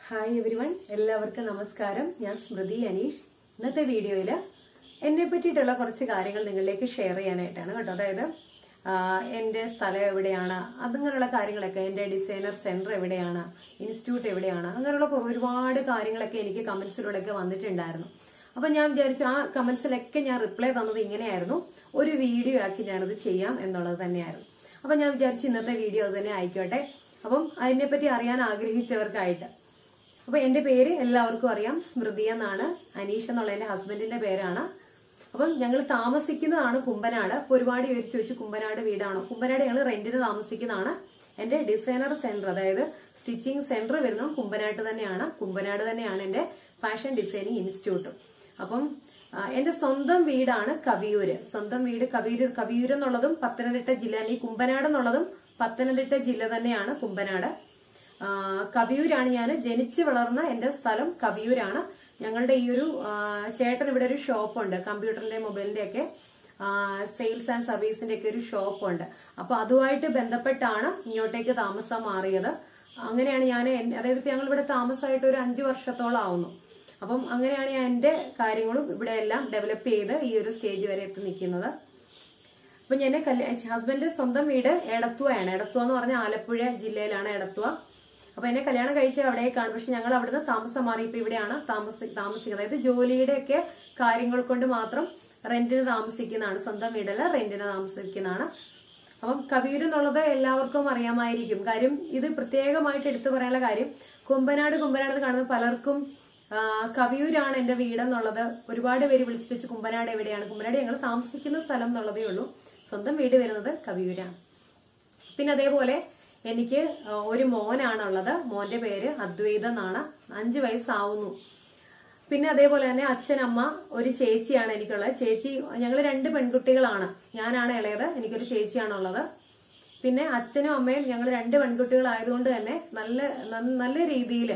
Hi everyone എല്ലാവർക്കും നമസ്കാരം ഞാൻ സ്മൃതി അനീഷ് ഇന്നത്തെ വീഡിയോയിൽ എന്നെ പറ്റിയിട്ടുള്ള കുറച്ച് കാര്യങ്ങൾ നിങ്ങളിലേക്ക് ഷെയർ ചെയ്യാനായിട്ടാണ് കേട്ടോ അതായത് ആഹ്, എന്റെ സ്ഥലം എവിടെയാണ് അങ്ങനെയുള്ള കാര്യങ്ങളൊക്കെ എന്റെ ഡിസൈനർ സെന്റർ എവിടെയാണ് ഇൻസ്റ്റിറ്റ്യൂട്ട് എവിടെയാണ് അങ്ങനെയുള്ള കുറേ ഒരുപാട് കാര്യങ്ങളൊക്കെ എനിക്ക് കമന്റ്സിലൂടെയൊക്കെ വന്നിട്ടുണ്ടായിരുന്നു അപ്പൊ ഞാൻ വിചാരിച്ചു ആ കമന്റ്സിലൊക്കെ ഞാൻ റിപ്ലൈ തന്നത് ഇങ്ങനെയായിരുന്നു ഒരു വീഡിയോ ആക്കി ഞാനത് ചെയ്യാം എന്നുള്ളത് തന്നെയായിരുന്നു അപ്പൊ ഞാൻ വിചാരിച്ചു ഇന്നത്തെ വീഡിയോ അത് തന്നെ ആയിക്കോട്ടെ അപ്പം അതിനെപ്പറ്റി അറിയാൻ ആഗ്രഹിച്ചവർക്കായിട്ട് അപ്പൊ എന്റെ പേര് എല്ലാവർക്കും അറിയാം സ്മൃതി എന്നാണ് അനീഷ് എന്നുള്ള എന്റെ ഹസ്ബൻഡിന്റെ പേരാണ് അപ്പം ഞങ്ങൾ താമസിക്കുന്നതാണ് കുമ്പനാട് അപ്പൊ ഒരുപാട് പേര് ചോദിച്ചു കുമ്പനാട് വീടാണോ കുമ്പനാട് ഞങ്ങൾ റെന്റിന് താമസിക്കുന്നതാണ് എന്റെ ഡിസൈനർ സെന്റർ അതായത് സ്റ്റിച്ചിങ് സെന്റർ വരുന്നത് കുമ്പനാട്ട് തന്നെയാണ് കുമ്പനാട് തന്നെയാണ് എന്റെ ഫാഷൻ ഡിസൈനിങ് ഇൻസ്റ്റിറ്റ്യൂട്ടും അപ്പം ആ, എന്റെ സ്വന്തം വീടാണ് കവിയൂര് സ്വന്തം വീട് കവിയൂര് കവിയൂര് എന്നുള്ളതും പത്തനംതിട്ട ജില്ല ഈ കുമ്പനാട് എന്നുള്ളതും പത്തനംതിട്ട ജില്ല തന്നെയാണ് കുമ്പനാട് ആ, കവിയൂരാണ് ഞാൻ ജനിച്ചു വളർന്ന എന്റെ സ്ഥലം കവിയൂരാണ് ഞങ്ങളുടെ ഈ ഒരു ആ, ചേട്ടൻ ഇവിടെ ഒരു ഷോപ്പുണ്ട് കമ്പ്യൂട്ടറിന്റെ മൊബൈലിന്റെ ഒക്കെ സെയിൽസ് ആൻഡ് സർവീസിന്റെ ഒക്കെ ഒരു ഷോപ്പുണ്ട് അപ്പൊ അതുമായിട്ട് ബന്ധപ്പെട്ടാണ് ഇങ്ങോട്ടേക്ക് താമസം മാറിയത് അങ്ങനെയാണ് ഞാൻ എൻ- അതായത് ഇപ്പൊ ഞങ്ങൾ ഇവിടെ താമസമായിട്ട് ഒരു അഞ്ചു വർഷത്തോളം ആവുന്നു അപ്പം അങ്ങനെയാണ് ഞാൻ എന്റെ കാര്യങ്ങളും ഇവിടെ എല്ലാം ഡെവലപ്പ് ചെയ്ത് ഈ ഒരു സ്റ്റേജ് വരെ എത്തി നിൽക്കുന്നത് അപ്പൊ ഞാൻ ഹസ്ബൻഡ് സ്വന്തം വീട് എടത്തുവയാണ് എടത്തുവ എന്ന് പറഞ്ഞ ആലപ്പുഴ ജില്ലയിലാണ് എടത്തുവ അപ്പൊ എന്നെ കല്യാണം കഴിച്ച അവിടേക്കാണ് പക്ഷെ ഞങ്ങൾ അവിടുന്ന് താമസം മാറി ഇപ്പൊ ഇവിടെയാണ് താമസി താമസിക്കുന്നത് അതായത് ജോലിയുടെ ഒക്കെ കാര്യങ്ങൾ കൊണ്ട് മാത്രം റെന്റിന് താമസിക്കുന്നതാണ് സ്വന്തം വീടല്ല റെന്റിന് താമസിക്കുന്നതാണ് അപ്പം കവിയൂർ എന്നുള്ളത് എല്ലാവർക്കും അറിയാമായിരിക്കും കാര്യം ഇത് പ്രത്യേകമായിട്ട് എടുത്തു പറയാനുള്ള കാര്യം കുമ്പനാട് കുമ്പനാട് എന്ന് കാണുന്നത് പലർക്കും ആ, കവിയൂരാണ് എന്റെ വീടെന്നുള്ളത് ഒരുപാട് പേര് വിളിച്ചിട്ട് വെച്ച് കുമ്പനാട് എവിടെയാണ് കുമ്പനാട് ഞങ്ങൾ താമസിക്കുന്ന സ്ഥലം എന്നുള്ളതേ ഉള്ളൂ സ്വന്തം വീട് വരുന്നത് കവിയൂരാണ് പിന്നെ അതേപോലെ എനിക്ക് ആ, ഒരു മോനാണുള്ളത് മോന്റെ പേര് അദ്വൈത എന്നാണ് അഞ്ചു വയസ്സാവുന്നു പിന്നെ അതേപോലെ തന്നെ അച്ഛനമ്മ ഒരു ചേച്ചിയാണ് എനിക്കുള്ളത് ചേച്ചി ഞങ്ങൾ രണ്ട് പെൺകുട്ടികളാണ് ഞാനാണ് ഇളയത് എനിക്കൊരു ചേച്ചിയാണുള്ളത് പിന്നെ അച്ഛനും അമ്മയും ഞങ്ങൾ രണ്ട് പെൺകുട്ടികളായതുകൊണ്ട് തന്നെ നല്ല നന്ന- നല്ല രീതിയിൽ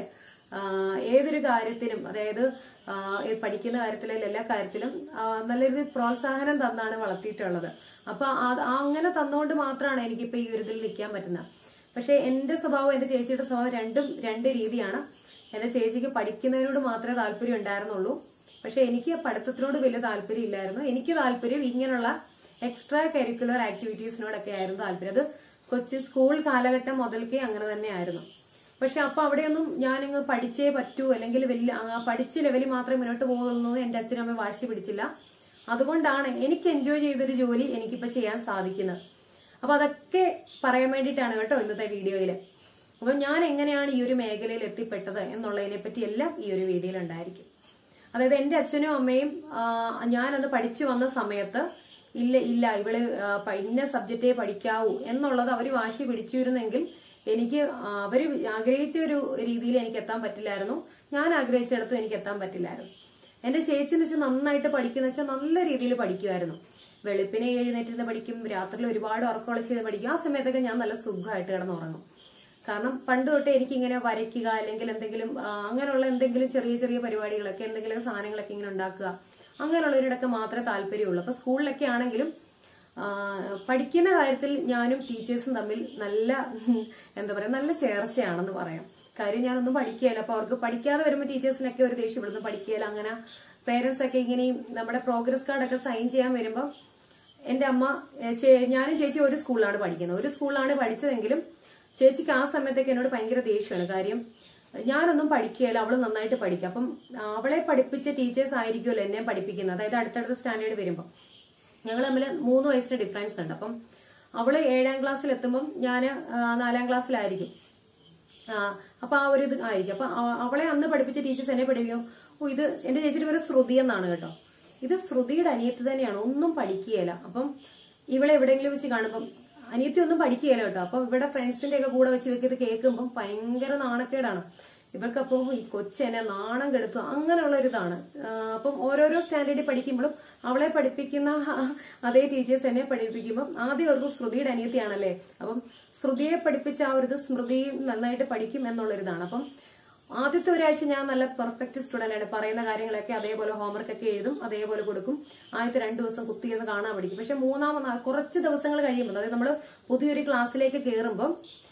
ഏതൊരു കാര്യത്തിനും അതായത് ആ, ഈ പഠിക്കുന്ന കാര്യത്തിലും എല്ലാ കാര്യത്തിലും ആ, നല്ല രീതിയിൽ പ്രോത്സാഹനം തന്നാണ് വളർത്തിയിട്ടുള്ളത് അപ്പൊ അത് അങ്ങനെ തന്നുകൊണ്ട് മാത്രമാണ് എനിക്കിപ്പോ ഈ ഒരു ഇതിൽ നിൽക്കാൻ പറ്റുന്നത് പക്ഷെ എന്റെ സ്വഭാവം എന്റെ ചേച്ചിയുടെ സ്വഭാവം രണ്ടും രണ്ട് രീതിയാണ് എന്റെ ചേച്ചിക്ക് പഠിക്കുന്നതിനോട് മാത്രമേ താല്പര്യം ഉണ്ടായിരുന്നുള്ളൂ പക്ഷെ എനിക്ക് പഠിത്തത്തിനോട് വലിയ താല്പര്യം ഇല്ലായിരുന്നു എനിക്ക് താല്പര്യം ഇങ്ങനെയുള്ള എക്സ്ട്രാ കരിക്കുലർ ആക്ടിവിറ്റീസിനോടൊക്കെ ആയിരുന്നു താല്പര്യം അത് കൊച്ചി സ്കൂൾ കാലഘട്ടം മുതൽക്കേ അങ്ങനെ തന്നെയായിരുന്നു പക്ഷെ അപ്പൊ അവിടെയൊന്നും ഞാനങ്ങ് പഠിച്ചേ പറ്റൂ അല്ലെങ്കിൽ വലിയ ആ പഠിച്ച ലെവലിൽ മാത്രമേ മുന്നോട്ട് പോകുള്ളൂ എന്ന് എന്റെ അച്ഛനും അമ്മയും വാശി പിടിച്ചില്ല അതുകൊണ്ടാണ് എനിക്ക് എൻജോയ് ചെയ്തൊരു ജോലി എനിക്കിപ്പോ ചെയ്യാൻ സാധിക്കുന്നത് അപ്പൊ അതൊക്കെ പറയാൻ വേണ്ടിയിട്ടാണ് കേട്ടോ ഇന്നത്തെ വീഡിയോയില് അപ്പൊ ഞാൻ എങ്ങനെയാണ് ഈ ഒരു മേഖലയിൽ എത്തിപ്പെട്ടത് എന്നുള്ളതിനെ പറ്റി എല്ലാം ഈ ഒരു വീഡിയോയിൽ ഉണ്ടായിരിക്കും അതായത് എന്റെ അച്ഛനും അമ്മയും ആ, ഞാനത് പഠിച്ചു വന്ന സമയത്ത് ഇല്ല ഇല്ല ഇവള് ആ, പ- ഇന്ന സബ്ജക്റ്റേ പഠിക്കാവൂ എന്നുള്ളത് അവര് വാശി പിടിച്ചിരുന്നെങ്കിൽ എനിക്ക് ആ, അവര് ആഗ്രഹിച്ച ഒരു രീതിയിൽ എനിക്ക് എത്താൻ പറ്റില്ലായിരുന്നു ഞാൻ ആഗ്രഹിച്ചിടത്തും എനിക്ക് എത്താൻ പറ്റില്ലായിരുന്നു എന്റെ ചേച്ചി എന്ന് വെച്ചാൽ നന്നായിട്ട് പഠിക്കുന്ന വെച്ചാൽ നല്ല രീതിയിൽ പഠിക്കുമായിരുന്നു വെളുപ്പിനെ എഴുന്നേറ്റിരുന്ന് പഠിക്കും രാത്രിയിൽ ഒരുപാട് ഉറക്കമുളച്ച് ചെയ്ത് പഠിക്കും ആ സമയത്തൊക്കെ ഞാൻ നല്ല സുഖമായിട്ട് കിടന്നുറങ്ങും കാരണം പണ്ട് തൊട്ടേ എനിക്ക് ഇങ്ങനെ വരയ്ക്കുക അല്ലെങ്കിൽ എന്തെങ്കിലും ആ, അങ്ങനെയുള്ള എന്തെങ്കിലും ചെറിയ ചെറിയ പരിപാടികളൊക്കെ എന്തെങ്കിലും സാധനങ്ങളൊക്കെ ഇങ്ങനെ ഉണ്ടാക്കുക അങ്ങനെയുള്ളവരോടൊക്കെ മാത്രമേ താല്പര്യമുള്ളൂ അപ്പൊ സ്കൂളിലൊക്കെ ആണെങ്കിലും ആ, പഠിക്കുന്ന കാര്യത്തിൽ ഞാനും ടീച്ചേഴ്സും തമ്മിൽ നല്ല ഉം, എന്താ പറയാ നല്ല ചേർച്ചയാണെന്ന് പറയാം കാര്യം ഞാനൊന്നും പഠിക്കുകയില്ല അപ്പൊ അവർക്ക് പഠിക്കാതെ വരുമ്പോൾ ടീച്ചേഴ്സിനൊക്കെ ഒരു ദേഷ്യം ഇവിടുന്ന് പഠിക്കുകയില്ല അങ്ങനെ പേരൻസ് ഒക്കെ ഇങ്ങനെയും നമ്മുടെ പ്രോഗ്രസ് കാർഡൊക്കെ സൈൻ ചെയ്യാൻ വരുമ്പോൾ എന്റെ അമ്മ ഏ, ചേ- ഞാനും ചേച്ചി ഒരു സ്കൂളിലാണ് പഠിക്കുന്നത് ഒരു സ്കൂളിലാണ് പഠിച്ചതെങ്കിലും ചേച്ചിക്ക് ആ സമയത്തൊക്കെ എന്നോട് ഭയങ്കര ദേഷ്യമാണ് കാര്യം ഞാനൊന്നും പഠിക്കുകയില്ല അവള് നന്നായിട്ട് പഠിക്കും അപ്പം അവളെ പഠിപ്പിച്ച ടീച്ചേഴ്സ് ആയിരിക്കുമല്ലോ എന്നെ പഠിപ്പിക്കുന്നത് അതായത് അടുത്തടുത്ത സ്റ്റാൻഡേർഡ് വരുമ്പോൾ ഞങ്ങൾ തമ്മിൽ മൂന്ന് വയസ്സിന് ഡിഫറൻസ് ഉണ്ട് അപ്പം അവള് ഏഴാം ക്ലാസ്സിൽ എത്തുമ്പം ഞാൻ നാലാം ക്ലാസ്സിലായിരിക്കും ആ, അപ്പൊ ആ ഒരു ഇത് ആയിരിക്കും അപ്പൊ ആ- അവളെ അന്ന് പഠിപ്പിച്ച ടീച്ചേഴ്സ് എന്നെ പഠിപ്പിക്കും ഓ ഇത് എന്റെ ചേച്ചിയുടെ പേര് ശ്രുതി എന്നാണ് കേട്ടോ ഇത് ശ്രുതിയുടെ അനിയത്തി തന്നെയാണ് ഒന്നും പഠിക്കുകയില്ല അപ്പം ഇവളെ എവിടെയെങ്കിലും വെച്ച് കാണുമ്പം അനിയത്തി ഒന്നും പഠിക്കുകയില്ല കേട്ടോ അപ്പം ഇവിടെ ഫ്രണ്ട്സിന്റെ ഒക്കെ കൂടെ വെച്ച് ഇവർക്ക് ഇത് കേൾക്കുമ്പം ഭയങ്കര നാണക്കേടാണ് ഇവർക്കപ്പോ ഈ കൊച്ചെന്നെ നാണം കെടുത്തു അങ്ങനെയുള്ള ഒരു ഇതാണ് ആ, അപ്പം ഓരോരോ സ്റ്റാൻഡേർഡിൽ പഠിക്കുമ്പോഴും അവളെ പഠിപ്പിക്കുന്ന അതേ ടീച്ചേഴ്സ് എന്നെ പഠിപ്പിക്കുമ്പോൾ ആദ്യം അവർക്ക് ശ്രുതിയുടെ അനിയത്തിയാണല്ലേ അപ്പം ശ്രുതിയെ പഠിപ്പിച്ച ആ ഒരു ഇത് സ്മൃതി നന്നായിട്ട് പഠിക്കും എന്നുള്ളൊരിതാണ് അപ്പം ആദ്യത്തെ ഒരാഴ്ച ഞാൻ നല്ല പെർഫെക്റ്റ് സ്റ്റുഡന്റ് ആണ് പറയുന്ന കാര്യങ്ങളൊക്കെ അതേപോലെ ഹോംവർക്ക് ഒക്കെ എഴുതും അതേപോലെ കൊടുക്കും ആദ്യത്തെ രണ്ടു ദിവസം കുത്തിയിരുന്ന് കാണാൻ പഠിക്കും പക്ഷെ മൂന്നാമത് കുറച്ച് ദിവസങ്ങൾ കഴിയുമ്പോൾ അതായത് നമ്മൾ പുതിയൊരു ക്ലാസ്സിലേക്ക് കയറുമ്പോൾ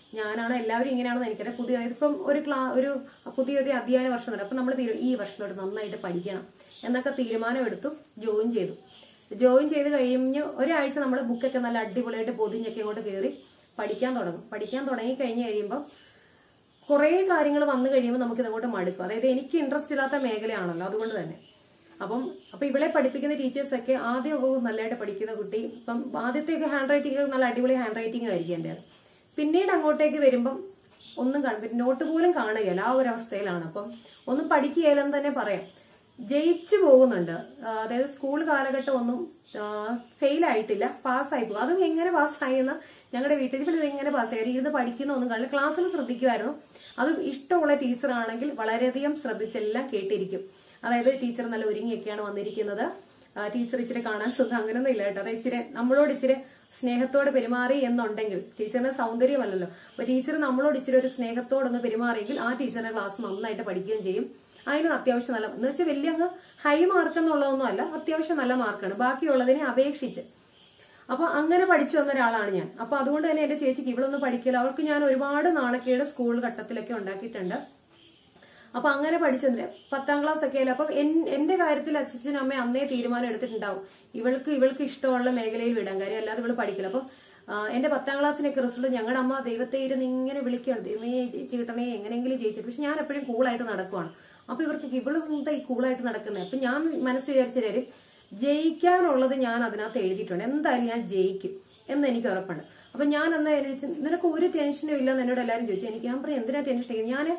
ഞാനാണ് എല്ലാവരും ഇങ്ങനെയാണെന്ന് എനിക്കറിയാം പുതിയ ഇപ്പം ഒരു ക്ലാ ഒരു പുതിയൊരു അധ്യയന വർഷം തുടങ്ങി അപ്പൊ നമ്മൾ ഈ വർഷം തൊട്ട് നന്നായിട്ട് പഠിക്കണം എന്നൊക്കെ തീരുമാനം എടുത്തു ജോയിൻ ചെയ്തു ജോയിൻ ചെയ്ത് കഴിഞ്ഞ് ഒരാഴ്ച നമ്മൾ ബുക്കൊക്കെ നല്ല അടിപൊളിയായിട്ട് പൊതിഞ്ഞൊക്കെ ഇങ്ങോട്ട് കയറി പഠിക്കാൻ തുടങ്ങും പഠിക്കാൻ തുടങ്ങി കഴിഞ്ഞ് കഴിയുമ്പോൾ കുറേ കാര്യങ്ങൾ വന്നു കഴിയുമ്പോൾ നമുക്ക് ഇതങ്ങോട്ട് മടുക്കും അതായത് എനിക്ക് ഇൻട്രസ്റ്റ് ഇല്ലാത്ത മേഖലയാണല്ലോ അതുകൊണ്ട് തന്നെ അപ്പം അപ്പൊ ഇവളെ പഠിപ്പിക്കുന്ന ടീച്ചേഴ്സ് ഒക്കെ ആദ്യം ഓ നല്ലതായിട്ട് പഠിക്കുന്ന കുട്ടി ഇപ്പം ആദ്യത്തെയൊക്കെ ഹാൻഡ് റൈറ്റിംഗ് നല്ല അടിപൊളി ഹാൻഡ് റൈറ്റിംഗ് ആയിരിക്കും എൻ്റെ പിന്നീട് അങ്ങോട്ടേക്ക് വരുമ്പം ഒന്നും കാണും നോട്ട് പോലും കാണുകയില്ല ആ ഒരു അവസ്ഥയിലാണ് അപ്പം ഒന്നും പഠിക്കുകയില്ലെന്ന് തന്നെ പറയാം ജയിച്ചു പോകുന്നുണ്ട് ആ, അതായത് സ്കൂൾ കാലഘട്ടം ഒന്നും ഫെയിൽ ആയിട്ടില്ല പാസ്സായി പോകും അതും എങ്ങനെ പാസ്സായെന്ന് ഞങ്ങളുടെ വീട്ടിൽ ഇവിടെ എങ്ങനെ പാസ്സായി ഇരുന്ന് പഠിക്കുന്ന ഒന്നും കാണില്ല ക്ലാസ്സിൽ ശ്രദ്ധിക്കുമായിരുന്നു അത് ഇഷ്ടമുള്ള ടീച്ചറാണെങ്കിൽ വളരെയധികം ശ്രദ്ധിച്ചെല്ലാം കേട്ടിരിക്കും അതായത് ടീച്ചർ നല്ല ഒരുങ്ങിയൊക്കെയാണ് വന്നിരിക്കുന്നത് ആ, ടീച്ചർ ഇച്ചിരി കാണാൻ സുഖം അങ്ങനെയൊന്നും ഇല്ല കേട്ടോ അത് ഇച്ചിരി നമ്മളോട് ഇച്ചിരി സ്നേഹത്തോടെ പെരുമാറി എന്നുണ്ടെങ്കിൽ ടീച്ചറിന്റെ സൗന്ദര്യമല്ലല്ലോ അപ്പൊ ടീച്ചർ നമ്മളോട് ഇച്ചിരി ഒരു സ്നേഹത്തോടൊന്ന് പെരുമാറിയെങ്കിൽ ആ ടീച്ചറിന്റെ ക്ലാസ് നന്നായിട്ട് പഠിക്കുകയും ചെയ്യും അതിന് അത്യാവശ്യം നല്ല എന്ന് വെച്ചാൽ വലിയ അങ്ങ് ഹൈ മാർക്ക് എന്നുള്ളതൊന്നും അല്ല അത്യാവശ്യം നല്ല മാർക്കാണ് ബാക്കിയുള്ളതിനെ അപേക്ഷിച്ച് അപ്പൊ അങ്ങനെ പഠിച്ചു വന്ന ഒരാളാണ് ഞാൻ അപ്പൊ അതുകൊണ്ട് തന്നെ എന്റെ ചേച്ചിക്ക് ഇവളൊന്നും പഠിക്കില്ല അവൾക്ക് ഞാൻ ഒരുപാട് നാണക്കേട് സ്കൂൾ ഘട്ടത്തിലൊക്കെ ഉണ്ടാക്കിയിട്ടുണ്ട് അപ്പൊ അങ്ങനെ പഠിച്ചു വന്നിട്ട് പത്താം ക്ലാസ് ഒക്കെ ആയാലും അപ്പം എൻ- എന്റെ കാര്യത്തിൽ അച്ഛനും അമ്മ അന്നേ തീരുമാനം എടുത്തിട്ടുണ്ടാവും ഇവൾക്ക് ഇവൾക്ക് ഇഷ്ടമുള്ള മേഖലയിൽ വിടാൻ കാര്യം അല്ലാതെ ഇവള് പഠിക്കില്ല അപ്പം ആ, എന്റെ പത്താം ക്ലാസ്സിനൊക്കെ റിസൾട്ട് ഞങ്ങളുടെ അമ്മ ദൈവത്തെ ഇരുന്ന് ഇങ്ങനെ വിളിക്കുകയാണ് ദൈവമേ ജയിച്ച് കിട്ടണേ എങ്ങനെയെങ്കിലും ജയിച്ചു പക്ഷെ ഞാൻ എപ്പോഴും കൂളായിട്ട് നടക്കുവാണ് അപ്പൊ ഇവർക്ക് ഇവള് എന്താ ഈ കൂളായിട്ട് നടക്കുന്നത് അപ്പൊ ഞാൻ മനസ്സ് വിചാരിച്ച കാര്യം ജയിക്കാനുള്ളത് ഞാൻ അതിനകത്ത് എഴുതിയിട്ടുണ്ട് എന്തായാലും ഞാൻ ജയിക്കും എന്ന് എനിക്ക് ഉറപ്പുണ്ട് അപ്പൊ ഞാൻ എന്നാ ചോദിച്ചു നിനക്ക് ഒരു ടെൻഷനും ഇല്ലെന്ന് എന്നോട് എല്ലാവരും ചോദിച്ചു എനിക്ക് ഞാൻ പറഞ്ഞു എന്തിനാ ടെൻഷൻ ഞാൻ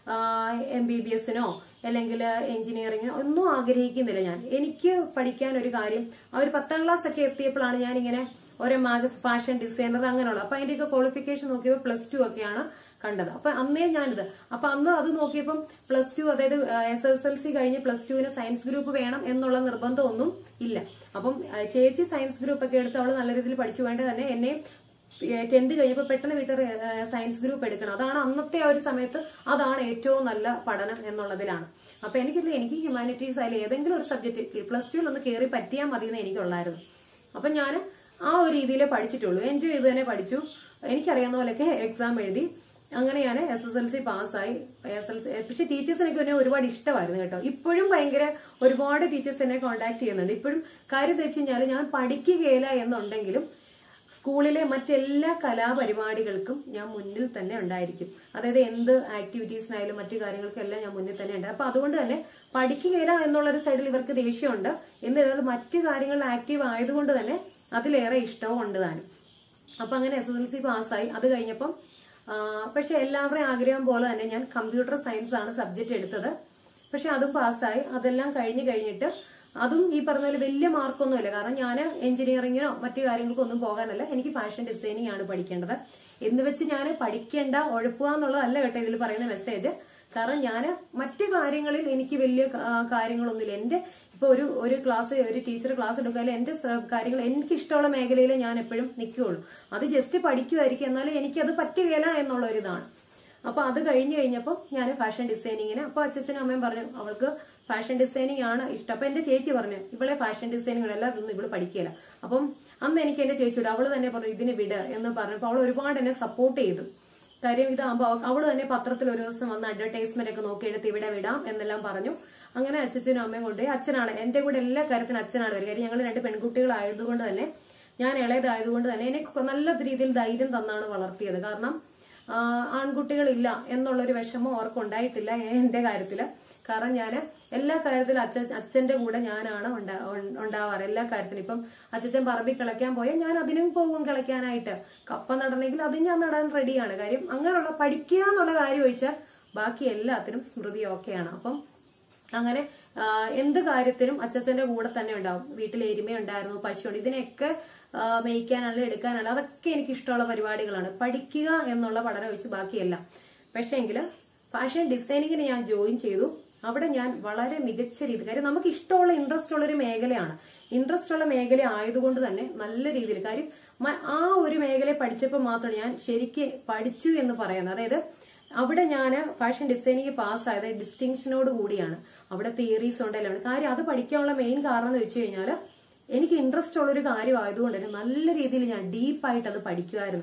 എം ബി ബി എസിനോ അല്ലെങ്കിൽ എഞ്ചിനീയറിങ്ങിനോ ഒന്നും ആഗ്രഹിക്കുന്നില്ല ഞാൻ എനിക്ക് പഠിക്കാൻ ഒരു കാര്യം ആ ഒരു പത്താം ക്ലാസ് ഒക്കെ എത്തിയപ്പോഴാണ് ഞാൻ ഇങ്ങനെ ഓരോ മാഗസ് ഫാഷൻ ഡിസൈനർ അങ്ങനെയുള്ള അപ്പൊ അതിന്റെയൊക്കെ ക്വാളിഫിക്കേഷൻ നോക്കിയപ്പോൾ പ്ലസ് ടു ഒക്കെയാണ് കണ്ടത് അപ്പൊ അന്നേ ഞാനിത് അപ്പൊ അന്ന് അത് നോക്കിയപ്പം പ്ലസ് ടു അതായത് എസ് എസ് എൽ സി കഴിഞ്ഞ് പ്ലസ് ടുവിന് സയൻസ് ഗ്രൂപ്പ് വേണം എന്നുള്ള നിർബന്ധമൊന്നും ഇല്ല അപ്പം ആ, ചേച്ചി സയൻസ് ഗ്രൂപ്പ് ഒക്കെ എടുത്ത് അവള് നല്ല രീതിയിൽ പഠിച്ചു വേണ്ട തന്നെ എന്നെ ടെൻത്ത് കഴിഞ്ഞപ്പോൾ പെട്ടെന്ന് വീട്ടിൽ സയൻസ് ഗ്രൂപ്പ് എടുക്കണം അതാണ് അന്നത്തെ ആ ഒരു സമയത്ത് അതാണ് ഏറ്റവും നല്ല പഠനം എന്നുള്ളതിലാണ് അപ്പൊ എനിക്കില്ല എനിക്ക് ഹ്യൂമാനിറ്റീസ് ആയാലും ഏതെങ്കിലും ഒരു സബ്ജക്ട് പ്ലസ് ടുവിൽ ഒന്ന് കയറി പറ്റിയാൽ മതി എന്ന് എനിക്കുള്ളായിരുന്നു അപ്പൊ ഞാൻ ആ ഒരു രീതിയിലേ പഠിച്ചിട്ടുള്ളൂ എൻജോയ് ചെയ്ത് തന്നെ പഠിച്ചു എനിക്കറിയാവുന്ന പോലെയൊക്കെ എക്സാം എഴുതി അങ്ങനെ ഞാൻ എസ് എസ് എൽ സി പാസ്സായി എസ് എൽ സി പക്ഷെ ടീച്ചേഴ്സിനൊക്കെ എന്നെ ഒരുപാട് ഇഷ്ടമായിരുന്നു കേട്ടോ ഇപ്പോഴും ഭയങ്കര ഒരുപാട് ടീച്ചേഴ്സ് എന്നെ കോൺടാക്ട് ചെയ്യുന്നുണ്ട് ഇപ്പോഴും കാര്യം എന്താ വെച്ച് കഴിഞ്ഞാൽ ഞാൻ പഠിക്കുകയില്ല എന്നുണ്ടെങ്കിലും സ്കൂളിലെ മറ്റെല്ലാ കലാപരിപാടികൾക്കും ഞാൻ മുന്നിൽ തന്നെ ഉണ്ടായിരിക്കും അതായത് എന്ത് ആക്ടിവിറ്റീസിനായാലും മറ്റു കാര്യങ്ങൾക്കും എല്ലാം ഞാൻ മുന്നിൽ തന്നെ ഉണ്ട് അപ്പൊ അതുകൊണ്ട് തന്നെ പഠിക്കുകയില്ല എന്നുള്ളൊരു സൈഡിൽ ഇവർക്ക് ദേഷ്യമുണ്ട് എന്നിരുന്നാലും മറ്റു കാര്യങ്ങളിൽ ആക്റ്റീവ് ആയതുകൊണ്ട് തന്നെ അതിലേറെ ഇഷ്ടവും ഉണ്ട് താനും അപ്പൊ അങ്ങനെ എസ് എസ് എൽ സി പാസ്സായി അത് കഴിഞ്ഞപ്പം ആ, പക്ഷെ എല്ലാവരുടെയും ആഗ്രഹം പോലെ തന്നെ ഞാൻ കമ്പ്യൂട്ടർ സയൻസ് ആണ് സബ്ജക്ട് എടുത്തത് പക്ഷെ അതും പാസ്സായി അതെല്ലാം കഴിഞ്ഞ് കഴിഞ്ഞിട്ട് അതും ഈ പറഞ്ഞ പോലെ വലിയ മാർക്കൊന്നുമില്ല കാരണം ഞാൻ എഞ്ചിനീയറിങ്ങിനോ മറ്റു കാര്യങ്ങൾക്കോ ഒന്നും പോകാനല്ല എനിക്ക് ഫാഷൻ ഡിസൈനിങ് ആണ് പഠിക്കേണ്ടത് എന്ന് വെച്ച് ഞാൻ പഠിക്കേണ്ട ഉഴപ്പുക എന്നുള്ളതല്ല കേട്ടോ ഇതിൽ പറയുന്ന മെസ്സേജ് കാരണം ഞാൻ മറ്റു കാര്യങ്ങളിൽ എനിക്ക് വലിയ ആ, കാര്യങ്ങളൊന്നുമില്ല എന്റെ ഇപ്പൊ ഒരു ഒരു ക്ലാസ് ഒരു ടീച്ചർ ക്ലാസ് എടുക്കാനും എന്റെ ശ്ര- കാര്യങ്ങൾ എനിക്ക് ഇഷ്ടമുള്ള മേഖലയിൽ ഞാൻ എപ്പോഴും നിൽക്കുകയുള്ളൂ അത് ജസ്റ്റ് പഠിക്കുമായിരിക്കും എന്നാലും എനിക്കത് പറ്റുകയില്ല എന്നുള്ള ഒരു ഇതാണ് അപ്പൊ അത് കഴിഞ്ഞ് കഴിഞ്ഞപ്പോൾ ഞാൻ ഫാഷൻ ഡിസൈനിങ്ങിന് അപ്പൊ അച്ഛനും അമ്മയും പറഞ്ഞു അവൾക്ക് ഫാഷൻ ഡിസൈനിങ് ആണ് ഇഷ്ടം അപ്പൊ എന്റെ ചേച്ചി പറഞ്ഞു ഇവളെ ഫാഷൻ ഡിസൈനിങ് അല്ല ഇതൊന്നും ഇവള് പഠിക്കില്ല അപ്പം അന്ന് എനിക്ക് എന്റെ ചേച്ചിയോട് അവള് തന്നെ പറഞ്ഞു ഇതിന് വിട് എന്ന് പറഞ്ഞപ്പോൾ അവൾ ഒരുപാട് എന്നെ സപ്പോർട്ട് ചെയ്തു കാര്യം ഇതാകുമ്പോ അവ- അവള് തന്നെ പത്രത്തിൽ ഒരു ദിവസം വന്ന് അഡ്വർടൈസ്മെന്റ് ഒക്കെ നോക്കിയെടുത്ത് ഇവിടെ വിടാം എന്നെല്ലാം പറഞ്ഞു അങ്ങനെ അച്ഛനും അമ്മയും കൊണ്ട് അച്ഛനാണ് എന്റെ കൂടെ എല്ലാ കാര്യത്തിനും അച്ഛനാണ് വരിക കാര്യം ഞങ്ങൾ രണ്ട് പെൺകുട്ടികളായതുകൊണ്ട് തന്നെ ഞാൻ ഇളയതായതുകൊണ്ട് തന്നെ എന്നെ നല്ല രീതിയിൽ ധൈര്യം തന്നാണ് വളർത്തിയത് കാരണം ആ, ആൺകുട്ടികളില്ല എന്നുള്ളൊരു വിഷമം അവർക്ക് ഉണ്ടായിട്ടില്ല എന്റെ കാര്യത്തില് കാരണം ഞാൻ എല്ലാ കാര്യത്തിലും അച്ഛൻ അച്ഛന്റെ കൂടെ ഞാനാണ് ഉണ്ടാ- ഉൺ- ഉണ്ടാവാറ് എല്ലാ കാര്യത്തിലും ഇപ്പം അച്ഛൻ പറമ്പിൽ കിളയ്ക്കാൻ പോയാൽ ഞാൻ അതിനും പോകും കിളയ്ക്കാനായിട്ട് കപ്പ നടണമെങ്കിൽ അതും ഞാൻ നടാൻ റെഡിയാണ് കാര്യം അങ്ങനെയുള്ള പഠിക്കുക എന്നുള്ള കാര്യം ഒഴിച്ചാൽ ബാക്കി എല്ലാത്തിനും സ്മൃതി ഓക്കെയാണ് അപ്പം അങ്ങനെ ആ, എന്ത് കാര്യത്തിനും അച്ഛച്ചന്റെ കൂടെ തന്നെ ഉണ്ടാവും വീട്ടിൽ എരുമയുണ്ടായിരുന്നു പശുണ്ട് ഇതിനെയൊക്കെ ആ, മേയ്ക്കാനാണെങ്കിലും എടുക്കാനാണെങ്കിലും അതൊക്കെ എനിക്ക് ഇഷ്ടമുള്ള പരിപാടികളാണ് പഠിക്കുക എന്നുള്ള പഠനം ഒഴിച്ച് ബാക്കിയെല്ലാം പക്ഷേങ്കിൽ ഫാഷൻ ഡിസൈനിങ്ങിന് ഞാൻ ജോയിൻ ചെയ്തു അവിടെ ഞാൻ വളരെ മികച്ച രീതി കാര്യം നമുക്ക് ഇഷ്ടമുള്ള ഇൻട്രസ്റ്റ് ഉള്ള ഒരു മേഖലയാണ് ഇൻട്രസ്റ്റ് ഉള്ള മേഖല ആയതുകൊണ്ട് തന്നെ നല്ല രീതിയിൽ കാര്യം മ- ആ ഒരു മേഖല പഠിച്ചപ്പോൾ മാത്രം ഞാൻ ശരിക്ക് പഠിച്ചു എന്ന് പറയുന്നത് അതായത് അവിടെ ഞാൻ ഫാഷൻ ഡിസൈനിങ് പാസ്സായത് ഡിസ്റ്റിങ്ഷനോട് കൂടിയാണ് അവിടെ തിയറീസ് ഉണ്ടല്ലോ കാര്യം അത് പഠിക്കാനുള്ള മെയിൻ കാരണം എന്ന് വെച്ച് കഴിഞ്ഞാൽ എനിക്ക് ഇൻട്രസ്റ്റ് ഉള്ള ഒരു കാര്യം ആയതുകൊണ്ട് തന്നെ നല്ല രീതിയിൽ ഞാൻ ഡീപ്പായിട്ട് അത് പഠിക്കുമായിരുന്നു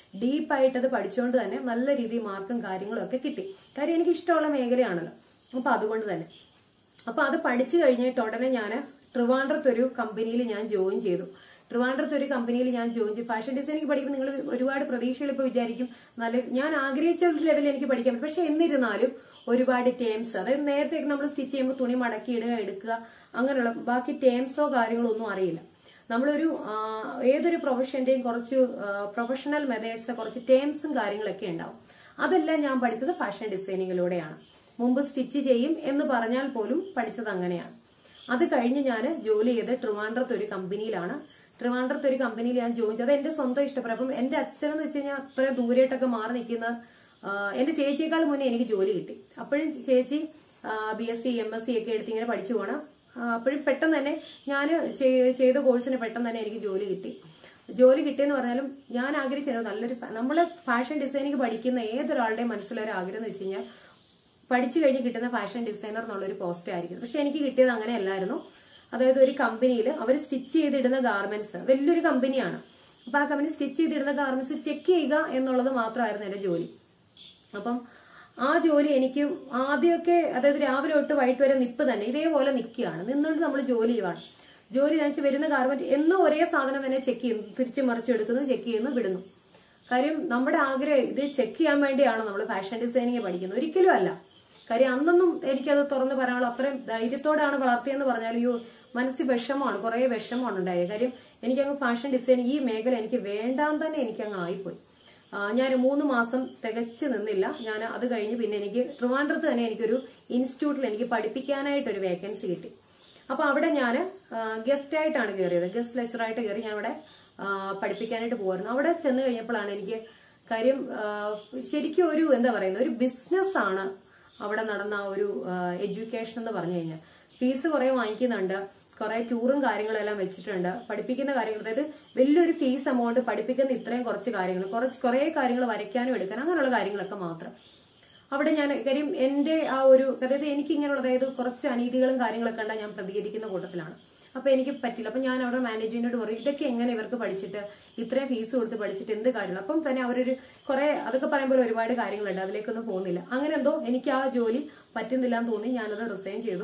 ഡീപ്പായിട്ട് അത് പഠിച്ചുകൊണ്ട് തന്നെ നല്ല രീതിയിൽ മാർക്കും കാര്യങ്ങളും ഒക്കെ കിട്ടി കാര്യം എനിക്ക് ഇഷ്ടമുള്ള മേഖലയാണല്ലോ അപ്പൊ അതുകൊണ്ട് തന്നെ അപ്പൊ അത് പഠിച്ചു കഴിഞ്ഞിട്ട് ഉടനെ ഞാൻ ട്രിവാൻഡ്രത്ത് ഒരു കമ്പനിയിൽ ഞാൻ ജോയിൻ ചെയ്തു ട്രിവാൻഡ്രത്ത് ഒരു കമ്പനിയിൽ ഞാൻ ജോയിൻ ചെയ്തു ഫാഷൻ ഡിസൈനിങ് പഠിക്കുമ്പോൾ നിങ്ങൾ ഒരുപാട് പ്രതീക്ഷകൾ ഇപ്പോൾ വിചാരിക്കും നല്ല ഞാൻ ആഗ്രഹിച്ച ഒരു ലെവലിൽ എനിക്ക് പഠിക്കാൻ പറ്റും പക്ഷെ എന്നിരുന്നാലും ഒരുപാട് ടേംസ് അതായത് നേരത്തെ നമ്മൾ സ്റ്റിച്ച് ചെയ്യുമ്പോൾ തുണി മടക്കി ഇടുക എടുക്കുക അങ്ങനെയുള്ള ബാക്കി ടേംസോ കാര്യങ്ങളോ ഒന്നും അറിയില്ല നമ്മളൊരു ആ, ഏതൊരു പ്രൊഫഷന്റെയും കുറച്ച് പ്രൊഫഷണൽ മെത്തേഡ്സ് കുറച്ച് ടേംസും കാര്യങ്ങളൊക്കെ ഉണ്ടാവും അതെല്ലാം ഞാൻ പഠിച്ചത് ഫാഷൻ ഡിസൈനിങ്ങിലൂടെയാണ് മുമ്പ് സ്റ്റിച്ച് ചെയ്യും എന്ന് പറഞ്ഞാൽ പോലും പഠിച്ചത് അങ്ങനെയാണ് അത് കഴിഞ്ഞ് ഞാൻ ജോലി ചെയ്ത് ട്രിവാൻഡ്രത്ത് ഒരു കമ്പനിയിലാണ് ട്രിവാൻഡ്രത്ത് ഒരു കമ്പനിയിൽ ഞാൻ ജോയിൻ ചെയ്തത് എന്റെ സ്വന്തം ഇഷ്ടപ്പെടും അപ്പം എന്റെ അച്ഛനെന്ന് വെച്ച് കഴിഞ്ഞാൽ അത്രയും ദൂരേട്ടൊക്കെ മാറി നിൽക്കുന്ന ആ, എന്റെ ചേച്ചിയേക്കാൾ മുന്നേ എനിക്ക് ജോലി കിട്ടി അപ്പോഴും ചേച്ചി B S C M S C ഒക്കെ എടുത്ത് ഇങ്ങനെ പഠിച്ചു പോകണം അപ്പോഴും പെട്ടെന്ന് തന്നെ ഞാൻ ചെയ്ത കോഴ്സിന് പെട്ടെന്ന് തന്നെ എനിക്ക് ജോലി കിട്ടി ജോലി കിട്ടിയെന്ന് പറഞ്ഞാലും ഞാൻ ആഗ്രഹിച്ചത് നല്ലൊരു നമ്മൾ ഫാഷൻ ഡിസൈനിങ് പഠിക്കുന്ന ഏതൊരാളുടെയും മനസ്സിലൊരു ആഗ്രഹം എന്ന് വെച്ച് കഴിഞ്ഞാൽ പഠിച്ചു കഴിഞ്ഞ് കിട്ടുന്ന ഫാഷൻ ഡിസൈനർ എന്നുള്ളൊരു പോസ്റ്റ് ആയിരിക്കും പക്ഷെ എനിക്ക് കിട്ടിയത് അങ്ങനെയല്ലായിരുന്നു അതായത് ഒരു കമ്പനിയിൽ അവർ സ്റ്റിച്ച് ചെയ്തിടുന്ന ഗാർമെന്റ്സ് വലിയൊരു കമ്പനിയാണ് അപ്പൊ ആ കമ്പനി സ്റ്റിച്ച് ചെയ്തിടുന്ന ഗാർമെന്റ്സ് ചെക്ക് ചെയ്യുക എന്നുള്ളത് മാത്രമായിരുന്നു എന്റെ ജോലി അപ്പം ആ ജോലി എനിക്ക് ആദ്യമൊക്കെ അതായത് രാവിലെ തൊട്ട് വൈകിട്ട് വരെ നിപ്പ് തന്നെ ഇതേപോലെ നിൽക്കുകയാണ് നിന്നുകൊണ്ട് നമ്മൾ ജോലി ചെയ്യുവാണ് ജോലി കഴിച്ച് വരുന്ന ഗാർമെന്റ് എന്നും ഒരേ സാധനം തന്നെ ചെക്ക് ചെയ്യുന്നു തിരിച്ച് മറിച്ചെടുക്കുന്നു ചെക്ക് ചെയ്യുന്നു വിടുന്നു കാര്യം നമ്മുടെ ആഗ്രഹം ഇത് ചെക്ക് ചെയ്യാൻ വേണ്ടിയാണ് നമ്മൾ ഫാഷൻ ഡിസൈനിങ് പഠിക്കുന്നത് ഒരിക്കലും അല്ല കാര്യം അന്നൊന്നും എനിക്കത് തുറന്ന് പറയാനുള്ള അത്രയും ധൈര്യത്തോടാണ് വളർത്തിയെന്ന് പറഞ്ഞാൽ അയ്യോ മനസ്സിൽ വിഷമമാണ് കുറെ വിഷമമാണ് ഉണ്ടായത് കാര്യം എനിക്കങ്ങ് ഫാഷൻ ഡിസൈനിങ് ഈ മേഖല എനിക്ക് വേണ്ടാന്ന് തന്നെ എനിക്കങ്ങ് ആയിപ്പോയി ആ, ഞാൻ മൂന്ന് മാസം തികച്ചു നിന്നില്ല ഞാൻ അത് കഴിഞ്ഞ് പിന്നെ എനിക്ക് ട്രിവാൻഡ്രത്ത് തന്നെ എനിക്കൊരു ഇൻസ്റ്റിറ്റ്യൂട്ടിൽ എനിക്ക് പഠിപ്പിക്കാനായിട്ട് ഒരു വേക്കൻസി കിട്ടി അപ്പൊ അവിടെ ഞാൻ ഗസ്റ്റ് ആയിട്ടാണ് കയറിയത് ഗസ്റ്റ് ലെക്ചറായിട്ട് കയറി ഞാൻ അവിടെ ആ, പഠിപ്പിക്കാനായിട്ട് പോകുമായിരുന്നു അവിടെ ചെന്ന് കഴിഞ്ഞപ്പോഴാണ് എനിക്ക് കാര്യം ആ, ശരിക്കും ഒരു എന്താ പറയുന്നത് ഒരു ബിസിനസ് ആണ് അവിടെ നടന്ന ആ ഒരു എഡ്യൂക്കേഷൻ എന്ന് പറഞ്ഞു കഴിഞ്ഞാൽ ഫീസ് കുറെ വാങ്ങിക്കുന്നുണ്ട് കുറെ ടൂറും കാര്യങ്ങളും എല്ലാം വെച്ചിട്ടുണ്ട് പഠിപ്പിക്കുന്ന കാര്യങ്ങൾ അതായത് വലിയൊരു ഫീസ് എമൗണ്ട് പഠിപ്പിക്കുന്ന ഇത്രയും കുറച്ച് കാര്യങ്ങൾ കുറച്ച് കുറെ കാര്യങ്ങൾ വരയ്ക്കാനും എടുക്കാനും അങ്ങനെയുള്ള കാര്യങ്ങളൊക്കെ മാത്രം അവിടെ ഞാൻ കാര്യം എന്റെ ആ ഒരു അതായത് എനിക്ക് ഇങ്ങനെയുള്ള അതായത് കുറച്ച് അനീതികളും കാര്യങ്ങളൊക്കെ കണ്ടാൽ ഞാൻ പ്രതികരിക്കുന്ന കൂട്ടത്തിലാണ് അപ്പൊ എനിക്ക് പറ്റില്ല അപ്പൊ ഞാൻ അവിടെ മാനേജ്മെന്റിനോട് പറയും ഇതൊക്കെ എങ്ങനെ ഇവർക്ക് പഠിച്ചിട്ട് ഇത്രയും ഫീസ് കൊടുത്ത് പഠിച്ചിട്ട് എന്ത് കാര്യമുള്ളൂ അപ്പം തന്നെ അവരൊരു കുറെ അതൊക്കെ പറയുമ്പോൾ ഒരുപാട് കാര്യങ്ങളുണ്ട് അതിലേക്കൊന്നും പോകുന്നില്ല അങ്ങനെ എന്തോ എനിക്ക് ആ ജോലി പറ്റുന്നില്ല എന്ന് തോന്നി ഞാനത് റിസൈൻ ചെയ്തു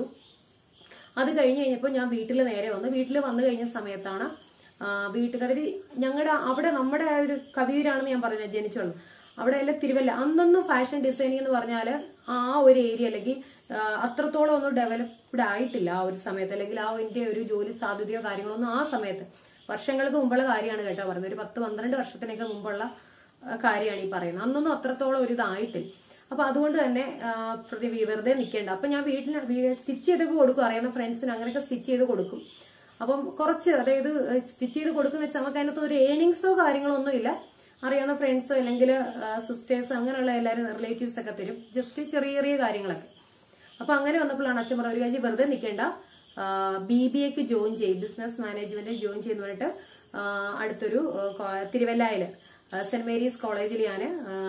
അത് കഴിഞ്ഞ് കഴിഞ്ഞപ്പോൾ ഞാൻ വീട്ടിൽ നേരെ വന്നു വീട്ടിൽ വന്നു കഴിഞ്ഞ സമയത്താണ് വീട്ടുകാരി ഞങ്ങളുടെ അവിടെ നമ്മുടെ ആ ഒരു കവിയൂരാണെന്ന് ഞാൻ പറഞ്ഞത് ജനിച്ചുള്ളൂ അവിടെ എല്ലാം തിരുവല്ല അന്നൊന്നും ഫാഷൻ ഡിസൈനിങ് എന്ന് പറഞ്ഞാൽ ആ ഒരു ഏരിയ അല്ലെങ്കിൽ ആ, അത്രത്തോളം ഒന്നും ഡെവലപ്ഡ് ആയിട്ടില്ല ആ ഒരു സമയത്ത് അല്ലെങ്കിൽ ആ ഇതിന്റെ ഒരു ജോലി സാധ്യതയോ കാര്യങ്ങളോ ഒന്നും ആ സമയത്ത് വർഷങ്ങൾക്ക് മുമ്പുള്ള കാര്യമാണ് കേട്ടോ പറയുന്നത് ഒരു പത്ത് പന്ത്രണ്ട് വർഷത്തിനൊക്കെ മുമ്പുള്ള ആ, കാര്യമാണ് ഈ പറയുന്നത് അന്നൊന്നും അത്രത്തോളം ഒരു ഇതായിട്ടില്ല അപ്പൊ അതുകൊണ്ട് തന്നെ ആ, പ്രതി വെറുതെ നിൽക്കേണ്ട അപ്പൊ ഞാൻ വീട്ടിൽ സ്റ്റിച്ച് ചെയ്തൊക്കെ കൊടുക്കും അറിയുന്ന ഫ്രണ്ട്സിന് അങ്ങനെയൊക്കെ സ്റ്റിച്ച് ചെയ്ത് കൊടുക്കും അപ്പം കുറച്ച് അതായത് സ്റ്റിച്ച് ചെയ്ത് കൊടുക്കുന്ന വെച്ചാൽ നമുക്ക് അതിനകത്ത് ഒരു ഏണിങ്സോ കാര്യങ്ങളോ ഒന്നും ഇല്ല അറിയാവുന്ന ഫ്രണ്ട്സോ അല്ലെങ്കിൽ സിസ്റ്റേഴ്സ് അങ്ങനെയുള്ള എല്ലാവരും റിലേറ്റീവ്സ് ഒക്കെ തരും ജസ്റ്റ് ചെറിയ ചെറിയ കാര്യങ്ങളൊക്കെ അപ്പൊ അങ്ങനെ വന്നപ്പോഴാണ് അച്ഛൻ പറഞ്ഞ ഒരു കാര്യം വെറുതെ നിൽക്കേണ്ട ബി ബി എക്ക് ജോയിൻ ചെയ്യും ബിസിനസ് മാനേജ്മെന്റ് ജോയിൻ ചെയ്യുന്ന പറഞ്ഞിട്ട് ആ, അടുത്തൊരു ആ, കോ- തിരുവല്ലയില് ആ, സെന്റ് മേരീസ് കോളേജിൽ ഞാൻ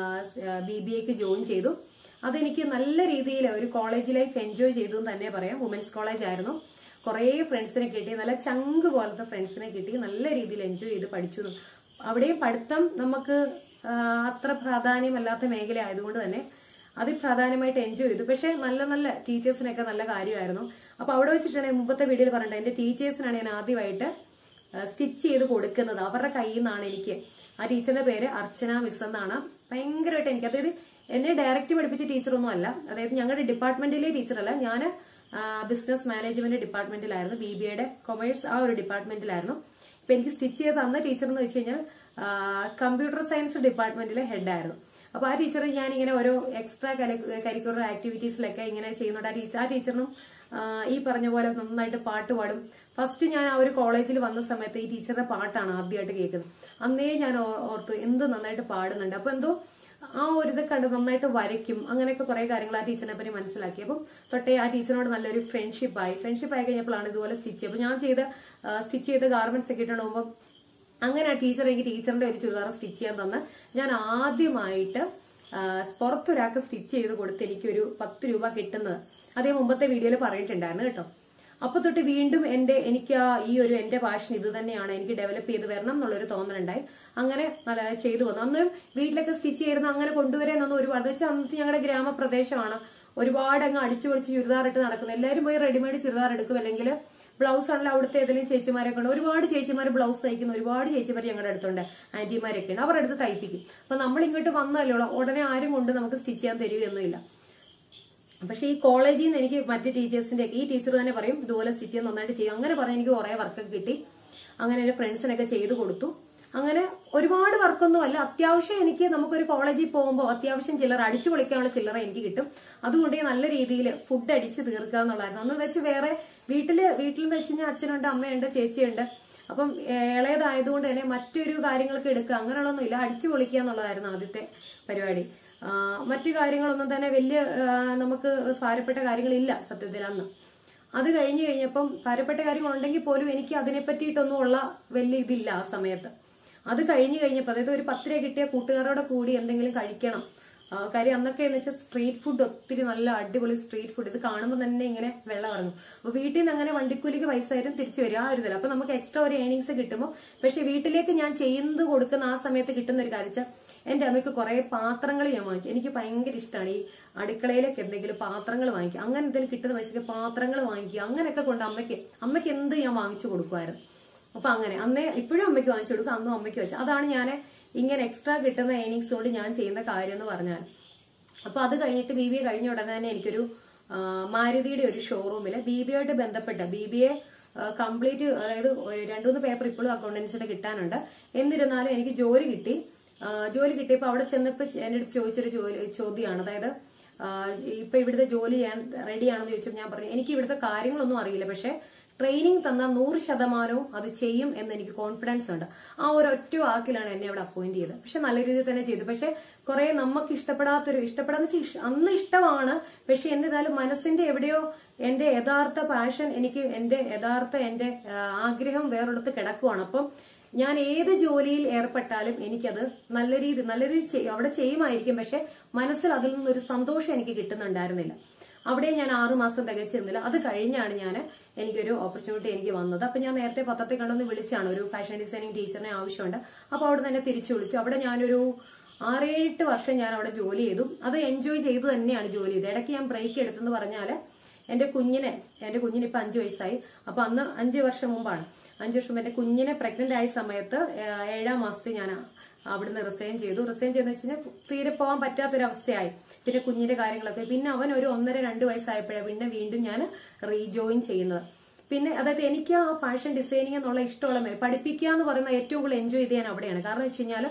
ബി ബി എക്ക് ജോയിൻ ചെയ്തു അതെനിക്ക് നല്ല രീതിയിൽ ഒരു കോളേജ് ലൈഫ് എൻജോയ് ചെയ്തു എന്ന് തന്നെ പറയാം വുമൻസ് കോളേജ് ആയിരുന്നു കുറേ ഫ്രണ്ട്സിനെ കിട്ടി നല്ല ചങ്ക് പോലത്തെ ഫ്രണ്ട്സിനെ കിട്ടി നല്ല രീതിയിൽ എൻജോയ് ചെയ്ത് പഠിച്ചു അവിടെയും പഠിത്തം നമുക്ക് ആ, അത്ര പ്രാധാന്യമല്ലാത്ത മേഖല ആയതുകൊണ്ട് തന്നെ അതിൽ പ്രാധാന്യമായിട്ട് എൻജോയ് ചെയ്തു പക്ഷെ നല്ല നല്ല ടീച്ചേഴ്സിനൊക്കെ നല്ല കാര്യമായിരുന്നു അപ്പൊ അവിടെ വെച്ചിട്ടാണ് മുമ്പത്തെ വീഡിയോയിൽ പറഞ്ഞിട്ട് എന്റെ ടീച്ചേഴ്സിനാണ് ഞാൻ ആദ്യമായിട്ട് സ്റ്റിച്ച് ചെയ്ത് കൊടുക്കുന്നത് അവരുടെ കയ്യിൽ നിന്നാണ് എനിക്ക് ആ ടീച്ചറിന്റെ പേര് അർച്ചന മിസ് എന്നാണ് ഭയങ്കരമായിട്ട് എനിക്ക് അതായത് എന്നെ ഡയറക്റ്റ് പഠിപ്പിച്ച ടീച്ചറൊന്നും അല്ല അതായത് ഞങ്ങളുടെ ഡിപ്പാർട്ട്മെന്റിലെ ടീച്ചറല്ല ഞാൻ ബിസിനസ് മാനേജ്മെന്റ് ഡിപ്പാർട്ട്മെന്റിലായിരുന്നു ബി ബി എയുടെ കൊമേഴ്സ് ആ ഒരു ഡിപ്പാർട്ട്മെന്റിലായിരുന്നു ഇപ്പൊ എനിക്ക് സ്റ്റിച്ച് ചെയ്ത് തന്ന ടീച്ചർ എന്ന് വെച്ച് കഴിഞ്ഞാൽ കമ്പ്യൂട്ടർ സയൻസ് ഡിപ്പാർട്ട്മെന്റിലെ ഹെഡായിരുന്നു അപ്പൊ ആ ടീച്ചർ ഞാൻ ഇങ്ങനെ ഓരോ എക്സ്ട്രാ കരിക്കുലർ ആക്ടിവിറ്റീസിലൊക്കെ ഇങ്ങനെ ചെയ്യുന്നുണ്ട് ആ ടീച്ചർ ആ ടീച്ചറിനും ആ, ഈ പറഞ്ഞ പോലെ നന്നായിട്ട് പാട്ട് പാടും ഫസ്റ്റ് ഞാൻ ആ ഒരു കോളേജിൽ വന്ന സമയത്ത് ഈ ടീച്ചറുടെ പാട്ടാണ് ആദ്യമായിട്ട് കേൾക്കുന്നത് അന്നേ ഞാൻ ഓ- ഓർത്തു എന്ത് നന്നായിട്ട് പാടുന്നുണ്ട് അപ്പൊ എന്തോ ആ ഒരു ഇത് കണ്ട് നന്നായിട്ട് വരയ്ക്കും അങ്ങനെയൊക്കെ കുറെ കാര്യങ്ങൾ ആ ടീച്ചറിനെ പറ്റി മനസ്സിലാക്കി അപ്പം തൊട്ടേ ആ ടീച്ചറിനോട് നല്ലൊരു ഫ്രണ്ട്ഷിപ്പ് ആയി ഫ്രണ്ട്ഷിപ്പ് ആയി കഴിഞ്ഞപ്പോഴാണ് ഇതുപോലെ സ്റ്റിച്ച് അപ്പൊ ഞാൻ ചെയ്ത സ്റ്റിച്ച് ചെയ്ത ഗാർമെന്റ്സ് ഒക്കെ ഇട്ടുകൊണ്ട് പോകുമ്പോൾ അങ്ങനെ ആ ടീച്ചർ എനിക്ക് ടീച്ചറിന്റെ ഒരു ചുരിദാർ സ്റ്റിച്ച് ചെയ്യാൻ തന്ന് ഞാൻ ആദ്യമായിട്ട് ആ, പുറത്തൊരാൾക്ക് സ്റ്റിച്ച് ചെയ്ത് കൊടുത്ത് എനിക്കൊരു പത്ത് രൂപ കിട്ടുന്നത് അതേ മുമ്പത്തെ വീഡിയോയിൽ പറഞ്ഞിട്ടുണ്ടായിരുന്നു കേട്ടോ അപ്പൊ തൊട്ട് വീണ്ടും എന്റെ എനിക്ക് ആ ഈ ഒരു എന്റെ പാഷൻ ഇത് തന്നെയാണ് എനിക്ക് ഡെവലപ്പ് ചെയ്ത് വരണം എന്നുള്ളൊരു തോന്നലുണ്ടായി അങ്ങനെ നല്ല ചെയ്തു വന്നു അന്ന് വീട്ടിലൊക്കെ സ്റ്റിച്ച് ചെയ്യുന്ന അങ്ങനെ കൊണ്ടുവരാനൊന്നും ഒരുപാട് വെച്ചാൽ അന്നത്തെ ഞങ്ങളുടെ ഗ്രാമപ്രദേശമാണ് ഒരുപാട് അങ്ങ് അടിച്ചു പൊളിച്ച് ചുരിദാർ ഇട്ട് നടക്കുന്നത് എല്ലാവരും പോയി റെഡിമെയ്ഡ് ചുരിദാർ എടുക്കും അല്ലെങ്കിൽ ബ്ലൗസ് ആണല്ലോ അവിടുത്തെ ഏതെങ്കിലും ചേച്ചിമാരെ കൊണ്ട് ഒരുപാട് ചേച്ചിമാർ ബ്ലൗസ് തയ്ക്കുന്ന ഒരുപാട് ചേച്ചിമാർ ഞങ്ങളുടെ അടുത്തുണ്ട് ആന്റിമാരൊക്കെ ഉണ്ട് അവരുടെ അടുത്ത് തയ്പ്പിക്കും അപ്പൊ നമ്മൾ ഇങ്ങോട്ട് വന്നല്ലോ ഉടനെ ആരും കൊണ്ട് നമുക്ക് സ്റ്റിച്ച് ചെയ്യാൻ തരുകയൊന്നുമില്ല പക്ഷെ ഈ കോളേജിൽ നിന്ന് എനിക്ക് മറ്റ് ടീച്ചേഴ്സിന്റെ ഈ ടീച്ചർ തന്നെ പറയും ഇതുപോലെ സ്റ്റിച്ച് ചെയ്യാൻ നന്നായിട്ട് ചെയ്യും അങ്ങനെ പറഞ്ഞ് എനിക്ക് കുറെ വർക്കൊക്കെ കിട്ടി അങ്ങനെ എന്റെ ഫ്രണ്ട്സിനൊക്കെ ചെയ്തു കൊടുത്തു അങ്ങനെ ഒരുപാട് വർക്കൊന്നും അല്ല അത്യാവശ്യം എനിക്ക് നമുക്കൊരു കോളേജിൽ പോകുമ്പോൾ അത്യാവശ്യം ചില്ലറ അടിച്ചു പൊളിക്കാനുള്ള ചില്ലറ എനിക്ക് കിട്ടും അതുകൊണ്ട് ഞാൻ നല്ല രീതിയിൽ ഫുഡ് അടിച്ച് തീർക്കുക എന്നുള്ളതായിരുന്നു അന്ന് വെച്ച് വേറെ വീട്ടില് വീട്ടിൽ എന്ന് വെച്ച് കഴിഞ്ഞാൽ അച്ഛനുണ്ട് അമ്മയുണ്ട് ചേച്ചിയുണ്ട് അപ്പം ഏഹ്, ഇളയതായതുകൊണ്ട് തന്നെ മറ്റൊരു കാര്യങ്ങൾക്ക് എടുക്കുക അങ്ങനെയുള്ളൊന്നും ഇല്ല അടിച്ചു പൊളിക്കുക എന്നുള്ളതായിരുന്നു ആദ്യത്തെ പരിപാടി ആ, മറ്റു കാര്യങ്ങളൊന്നും തന്നെ വലിയ ആ, നമുക്ക് ഭാരപ്പെട്ട കാര്യങ്ങളില്ല സത്യത്തിൽ അന്ന് അത് കഴിഞ്ഞു കഴിഞ്ഞപ്പം ഭാരപ്പെട്ട കാര്യങ്ങളുണ്ടെങ്കിൽ പോലും എനിക്ക് അതിനെ പറ്റിയിട്ടൊന്നും ഉള്ള വലിയ ഇതില്ല ആ സമയത്ത് അത് കഴിഞ്ഞു കഴിഞ്ഞപ്പോൾ അതായത് ഒരു പത്ത് രൂപ കിട്ടിയ കൂട്ടുകാരോടെ കൂടി എന്തെങ്കിലും കഴിക്കണം ആ, കാര്യം അന്നൊക്കെ എന്ന് വെച്ചാൽ സ്ട്രീറ്റ് ഫുഡ് ഒത്തിരി നല്ല അടിപൊളി സ്ട്രീറ്റ് ഫുഡ് ഇത് കാണുമ്പോൾ തന്നെ ഇങ്ങനെ വെള്ളം ഇറങ്ങും അപ്പൊ വീട്ടിൽ നിന്ന് അങ്ങനെ വണ്ടിക്കൂലിക്ക് പൈസ തരും തിരിച്ചു വരും ആ ഒരു ഇതിൽ അപ്പൊ നമുക്ക് എക്സ്ട്രാ ഒരു ഏണിങ്സ് കിട്ടുമ്പോൾ പക്ഷെ വീട്ടിലേക്ക് ഞാൻ ചെയ്യുന്നത് കൊടുക്കുന്ന ആ സമയത്ത് കിട്ടുന്ന ഒരു കാര്യം വെച്ചാൽ എന്റെ അമ്മയ്ക്ക് കുറെ പാത്രങ്ങൾ ഞാൻ വാങ്ങിച്ചു എനിക്ക് ഭയങ്കര ഇഷ്ടമാണ് ഈ അടുക്കളയിലേക്ക് എന്തെങ്കിലും പാത്രങ്ങൾ വാങ്ങിക്കുക അങ്ങനെ എന്തെങ്കിലും കിട്ടുന്ന പൈസക്ക് പാത്രങ്ങൾ വാങ്ങിക്കുക അങ്ങനെയൊക്കെ കൊണ്ട് അമ്മയ്ക്ക് അമ്മയ്ക്ക് എന്ത് ഞാൻ വാങ്ങിച്ചു കൊടുക്കുമായിരുന്നു അപ്പൊ അങ്ങനെ അന്നേ ഇപ്പോഴും അമ്മയ്ക്ക് വാങ്ങിച്ചു കൊടുക്കും അന്നും അമ്മയ്ക്ക് വെച്ചു അതാണ് ഞാൻ ഇങ്ങനെ എക്സ്ട്രാ കിട്ടുന്ന ഏണിങ്സ് കൊണ്ട് ഞാൻ ചെയ്യുന്ന കാര്യം എന്ന് പറഞ്ഞാൽ അപ്പൊ അത് കഴിഞ്ഞിട്ട് ബി ബി എ കഴിഞ്ഞ ഉടനെ തന്നെ എനിക്കൊരു ആ, മാരുതിയുടെ ഒരു ഷോറൂമിൽ ബി ബി ആയിട്ട് ബന്ധപ്പെട്ട ബി ബി എ കംപ്ലീറ്റ് അതായത് ഒരു രണ്ടുമൂന്ന് പേപ്പർ ഇപ്പോഴും അക്കൗണ്ടൻസിയുടെ കിട്ടാനുണ്ട് എന്നിരുന്നാലും എനിക്ക് ജോലി കിട്ടി ആ, ജോലി കിട്ടിയപ്പോൾ അവിടെ ചെന്നപ്പോൾ എന്റെ അടുത്ത് ചോദിച്ചൊരു ജോലി ചോദ്യമാണ് അതായത് ആ, ഇപ്പൊ ഇവിടുത്തെ ജോലി ചെയ്യാൻ റെഡിയാണെന്ന് ചോദിച്ചപ്പോൾ ഞാൻ പറഞ്ഞു എനിക്ക് ഇവിടുത്തെ കാര്യങ്ങളൊന്നും അറിയില്ല പക്ഷെ ട്രെയിനിങ് തന്ന നൂറ് ശതമാനവും അത് ചെയ്യും എന്ന് എനിക്ക് കോൺഫിഡൻസ് ഉണ്ട് ആ ഒരു ഒറ്റ വാക്കിലാണ് എന്നെ അവിടെ അപ്പോയിന്റ് ചെയ്തത് പക്ഷെ നല്ല രീതിയിൽ തന്നെ ചെയ്തു പക്ഷെ കുറെ നമുക്ക് ഇഷ്ടപ്പെടാത്തൊരു ഇഷ്ടപ്പെടാന്ന് വെച്ചാൽ ഇഷ്- അന്ന് ഇഷ്ടമാണ് പക്ഷെ എന്നിരുന്നാലും മനസ്സിന്റെ എവിടെയോ എന്റെ യഥാർത്ഥ പാഷൻ എനിക്ക് എന്റെ യഥാർത്ഥ എന്റെ ആ, ആഗ്രഹം വേറൊരിടത്ത് കിടക്കുവാണ് അപ്പം ഞാൻ ഏത് ജോലിയിൽ ഏർപ്പെട്ടാലും എനിക്കത് നല്ല രീതി നല്ല രീതി ചെയ്യും അവിടെ ചെയ്യുമായിരിക്കും പക്ഷെ മനസ്സിൽ അതിൽ നിന്നൊരു സന്തോഷം എനിക്ക് കിട്ടുന്നുണ്ടായിരുന്നില്ല അവിടെ ഞാൻ ആറു മാസം തികച്ചിരുന്നില്ല അത് കഴിഞ്ഞാണ് ഞാൻ എനിക്കൊരു ഓപ്പർച്യൂണിറ്റി എനിക്ക് വന്നത് അപ്പൊ ഞാൻ നേരത്തെ പത്രത്തിൽ കണ്ടൊന്ന് വിളിച്ചാണ് ഒരു ഫാഷൻ ഡിസൈനിങ് ടീച്ചറിനെ ആവശ്യമുണ്ട് അപ്പൊ അവിടെ തന്നെ തിരിച്ചു വിളിച്ചു അവിടെ ഞാനൊരു ആറേഴെട്ട് വർഷം ഞാൻ അവിടെ ജോലി ചെയ്തു അത് എൻജോയ് ചെയ്ത് തന്നെയാണ് ജോലി ചെയ്തത് ഇടയ്ക്ക് ഞാൻ ബ്രേക്ക് എടുത്തെന്ന് പറഞ്ഞാല് എന്റെ കുഞ്ഞിനെ എന്റെ കുഞ്ഞിന് ഇപ്പൊ അഞ്ചു വയസ്സായി അപ്പൊ അന്ന് അഞ്ചു വർഷം മുമ്പാണ് അഞ്ചു വർഷം മുമ്പ് എന്റെ കുഞ്ഞിനെ പ്രഗ്നന്റ് ആയ സമയത്ത് ഏഹ്, ഏഴാം മാസത്തിൽ ഞാൻ അവിടുന്ന് റിസൈൻ ചെയ്തു റിസൈൻ ചെയ്തെന്ന് വെച്ച് കഴിഞ്ഞാൽ തീരെ പോകാൻ പറ്റാത്തൊരവസ്ഥയായി പിന്നെ കുഞ്ഞിന്റെ കാര്യങ്ങളൊക്കെ പിന്നെ അവൻ ഒരു ഒന്നര രണ്ട് വയസ്സായപ്പോഴാണ് പിന്നെ വീണ്ടും ഞാൻ റീജോയിൻ ചെയ്യുന്നത് പിന്നെ അതായത് എനിക്ക് ആ ഫാഷൻ ഡിസൈനിങ് എന്നുള്ള ഇഷ്ടമുള്ള മേഖല പഠിപ്പിക്കുക എന്ന് പറയുന്ന ഏറ്റവും കൂടുതൽ എൻജോയ് ചെയ്ത് ഞാൻ അവിടെയാണ് കാരണം വെച്ച് കഴിഞ്ഞാൽ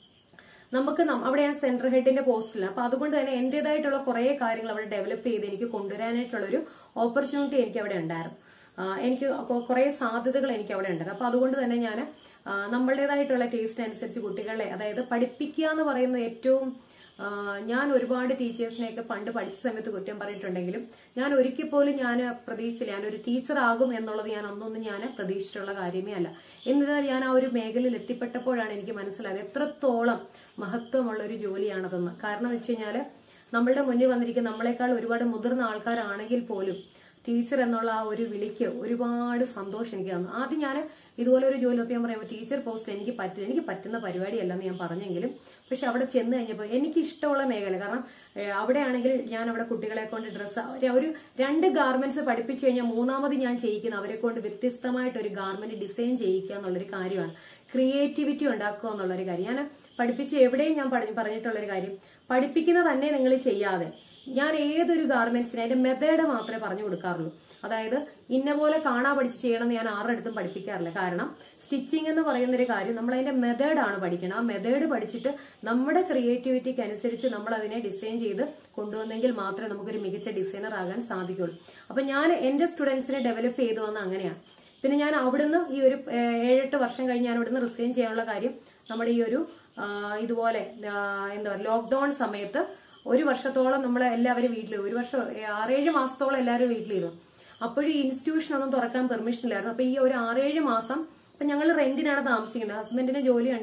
നമുക്ക് നം- അവിടെ ഞാൻ സെൻട്രൽ ഹെഡിന്റെ പോസ്റ്റിലാണ് അപ്പൊ അതുകൊണ്ട് തന്നെ എന്റേതായിട്ടുള്ള കുറെ കാര്യങ്ങൾ അവിടെ ഡെവലപ്പ് ചെയ്ത് എനിക്ക് കൊണ്ടുവരാനായിട്ടുള്ള ഒരു ഓപ്പർച്യൂണിറ്റി എനിക്ക് അവിടെ ഉണ്ടായിരുന്നു ആ, എനിക്ക് കൊ- കുറെ സാധ്യതകൾ എനിക്ക് അവിടെ ഉണ്ടായിരുന്നു അപ്പൊ അതുകൊണ്ട് തന്നെ ഞാൻ നമ്മളുടേതായിട്ടുള്ള ടേസ്റ്റ് അനുസരിച്ച് കുട്ടികളെ അതായത് പഠിപ്പിക്കുക എന്ന് പറയുന്ന ഏറ്റവും ആ, ഞാൻ ഒരുപാട് ടീച്ചേഴ്സിനെയൊക്കെ പണ്ട് പഠിച്ച സമയത്ത് കുറ്റം പറഞ്ഞിട്ടുണ്ടെങ്കിലും ഞാൻ ഒരിക്കൽ പോലും ഞാൻ പ്രതീക്ഷിച്ചില്ല ഞാൻ ഒരു ടീച്ചർ ആകും എന്നുള്ളത് ഞാൻ അന്നൊന്നും ഞാൻ പ്രതീക്ഷിച്ചിട്ടുള്ള കാര്യമേ അല്ല എന്നിരുന്നാൽ ഞാൻ ആ ഒരു മേഖലയിൽ എത്തിപ്പെട്ടപ്പോഴാണ് എനിക്ക് മനസ്സിലായത് എത്രത്തോളം മഹത്വമുള്ള ഒരു ജോലിയാണതെന്ന് കാരണം എന്ന് വെച്ച് കഴിഞ്ഞാല് നമ്മളുടെ മുന്നിൽ വന്നിരിക്കുന്ന നമ്മളെക്കാൾ ഒരുപാട് മുതിർന്ന ആൾക്കാരാണെങ്കിൽ പോലും ടീച്ചർ എന്നുള്ള ആ ഒരു വിളിക്ക് ഒരുപാട് സന്തോഷം എനിക്ക് തന്നു ആദ്യം ഞാൻ ഇതുപോലെ ഒരു ജോലി നോക്കി ഞാൻ പറയുമ്പോൾ ടീച്ചർ പോസ്റ്റ് എനിക്ക് പറ്റില്ല എനിക്ക് പറ്റുന്ന പരിപാടിയല്ലെന്ന് ഞാൻ പറഞ്ഞെങ്കിലും പക്ഷെ അവിടെ ചെന്ന് കഴിഞ്ഞപ്പോൾ എനിക്ക് ഇഷ്ടമുള്ള മേഖല കാരണം ഏഹ്, അവിടെയാണെങ്കിൽ ഞാൻ അവിടെ കുട്ടികളെ കൊണ്ട് ഡ്രസ്സ് ഒരു രണ്ട് ഗാർമെന്റ്സ് പഠിപ്പിച്ചു കഴിഞ്ഞാൽ മൂന്നാമത് ഞാൻ ചെയ്യിക്കുന്ന അവരെ കൊണ്ട് വ്യത്യസ്തമായിട്ട് ഒരു ഗാർമെന്റ് ഡിസൈൻ ചെയ്യിക്കുക എന്നുള്ളൊരു കാര്യമാണ് ക്രിയേറ്റിവിറ്റി ഉണ്ടാക്കുക എന്നുള്ളൊരു കാര്യം ഞാൻ പഠിപ്പിച്ച് എവിടെയും ഞാൻ പറഞ്ഞു പറഞ്ഞിട്ടുള്ളൊരു കാര്യം പഠിപ്പിക്കുന്ന തന്നെ നിങ്ങൾ ചെയ്യാതെ ഞാൻ ഏതൊരു ഗാർമെന്റ്സിന് അതിന്റെ മെത്തേഡ് മാത്രമേ പറഞ്ഞു കൊടുക്കാറുള്ളൂ അതായത് ഇന്ന പോലെ കാണാ പഠിച്ച് ചെയ്യണമെന്ന് ഞാൻ ആരുടെ അടുത്തും പഠിപ്പിക്കാറില്ല കാരണം സ്റ്റിച്ചിങ് എന്ന് പറയുന്ന ഒരു കാര്യം നമ്മൾ അതിന്റെ മെത്തേഡാണ് പഠിക്കണം ആ മെത്തേഡ് പഠിച്ചിട്ട് നമ്മുടെ ക്രിയേറ്റിവിറ്റിക്ക് അനുസരിച്ച് നമ്മൾ അതിനെ ഡിസൈൻ ചെയ്ത് കൊണ്ടുവന്നെങ്കിൽ മാത്രമേ നമുക്കൊരു മികച്ച ഡിസൈനർ ആകാൻ സാധിക്കുള്ളൂ അപ്പൊ ഞാൻ എന്റെ സ്റ്റുഡൻസിനെ ഡെവലപ്പ് ചെയ്തു വന്ന അങ്ങനെയാണ് പിന്നെ ഞാൻ അവിടുന്ന് ഈ ഒരു ഏഹ്, ഏഴെട്ട് വർഷം കഴിഞ്ഞ് ഞാൻ അവിടുന്ന് റിസൈൻ ചെയ്യാനുള്ള കാര്യം നമ്മുടെ ഈ ഒരു ആ, ഇതുപോലെ ആ, എന്താ പറയുക ലോക്ക്ഡൌൺ സമയത്ത് ഒരു വർഷത്തോളം നമ്മൾ എല്ലാവരും വീട്ടിൽ ഒരു വർഷം ഏ, ആറേഴ് മാസത്തോളം എല്ലാവരും വീട്ടിലിരുന്നു അപ്പോഴും ഈ ഇൻസ്റ്റിറ്റ്യൂഷൻ ഒന്നും തുറക്കാൻ പെർമിഷൻ ഇല്ലായിരുന്നു അപ്പൊ ഈ ഒരു ആറേഴ് മാസം അപ്പൊ ഞങ്ങൾ റെന്റിനാണ് താമസിക്കുന്നത് ഹസ്ബൻഡിന് ജോലിയുണ്ട്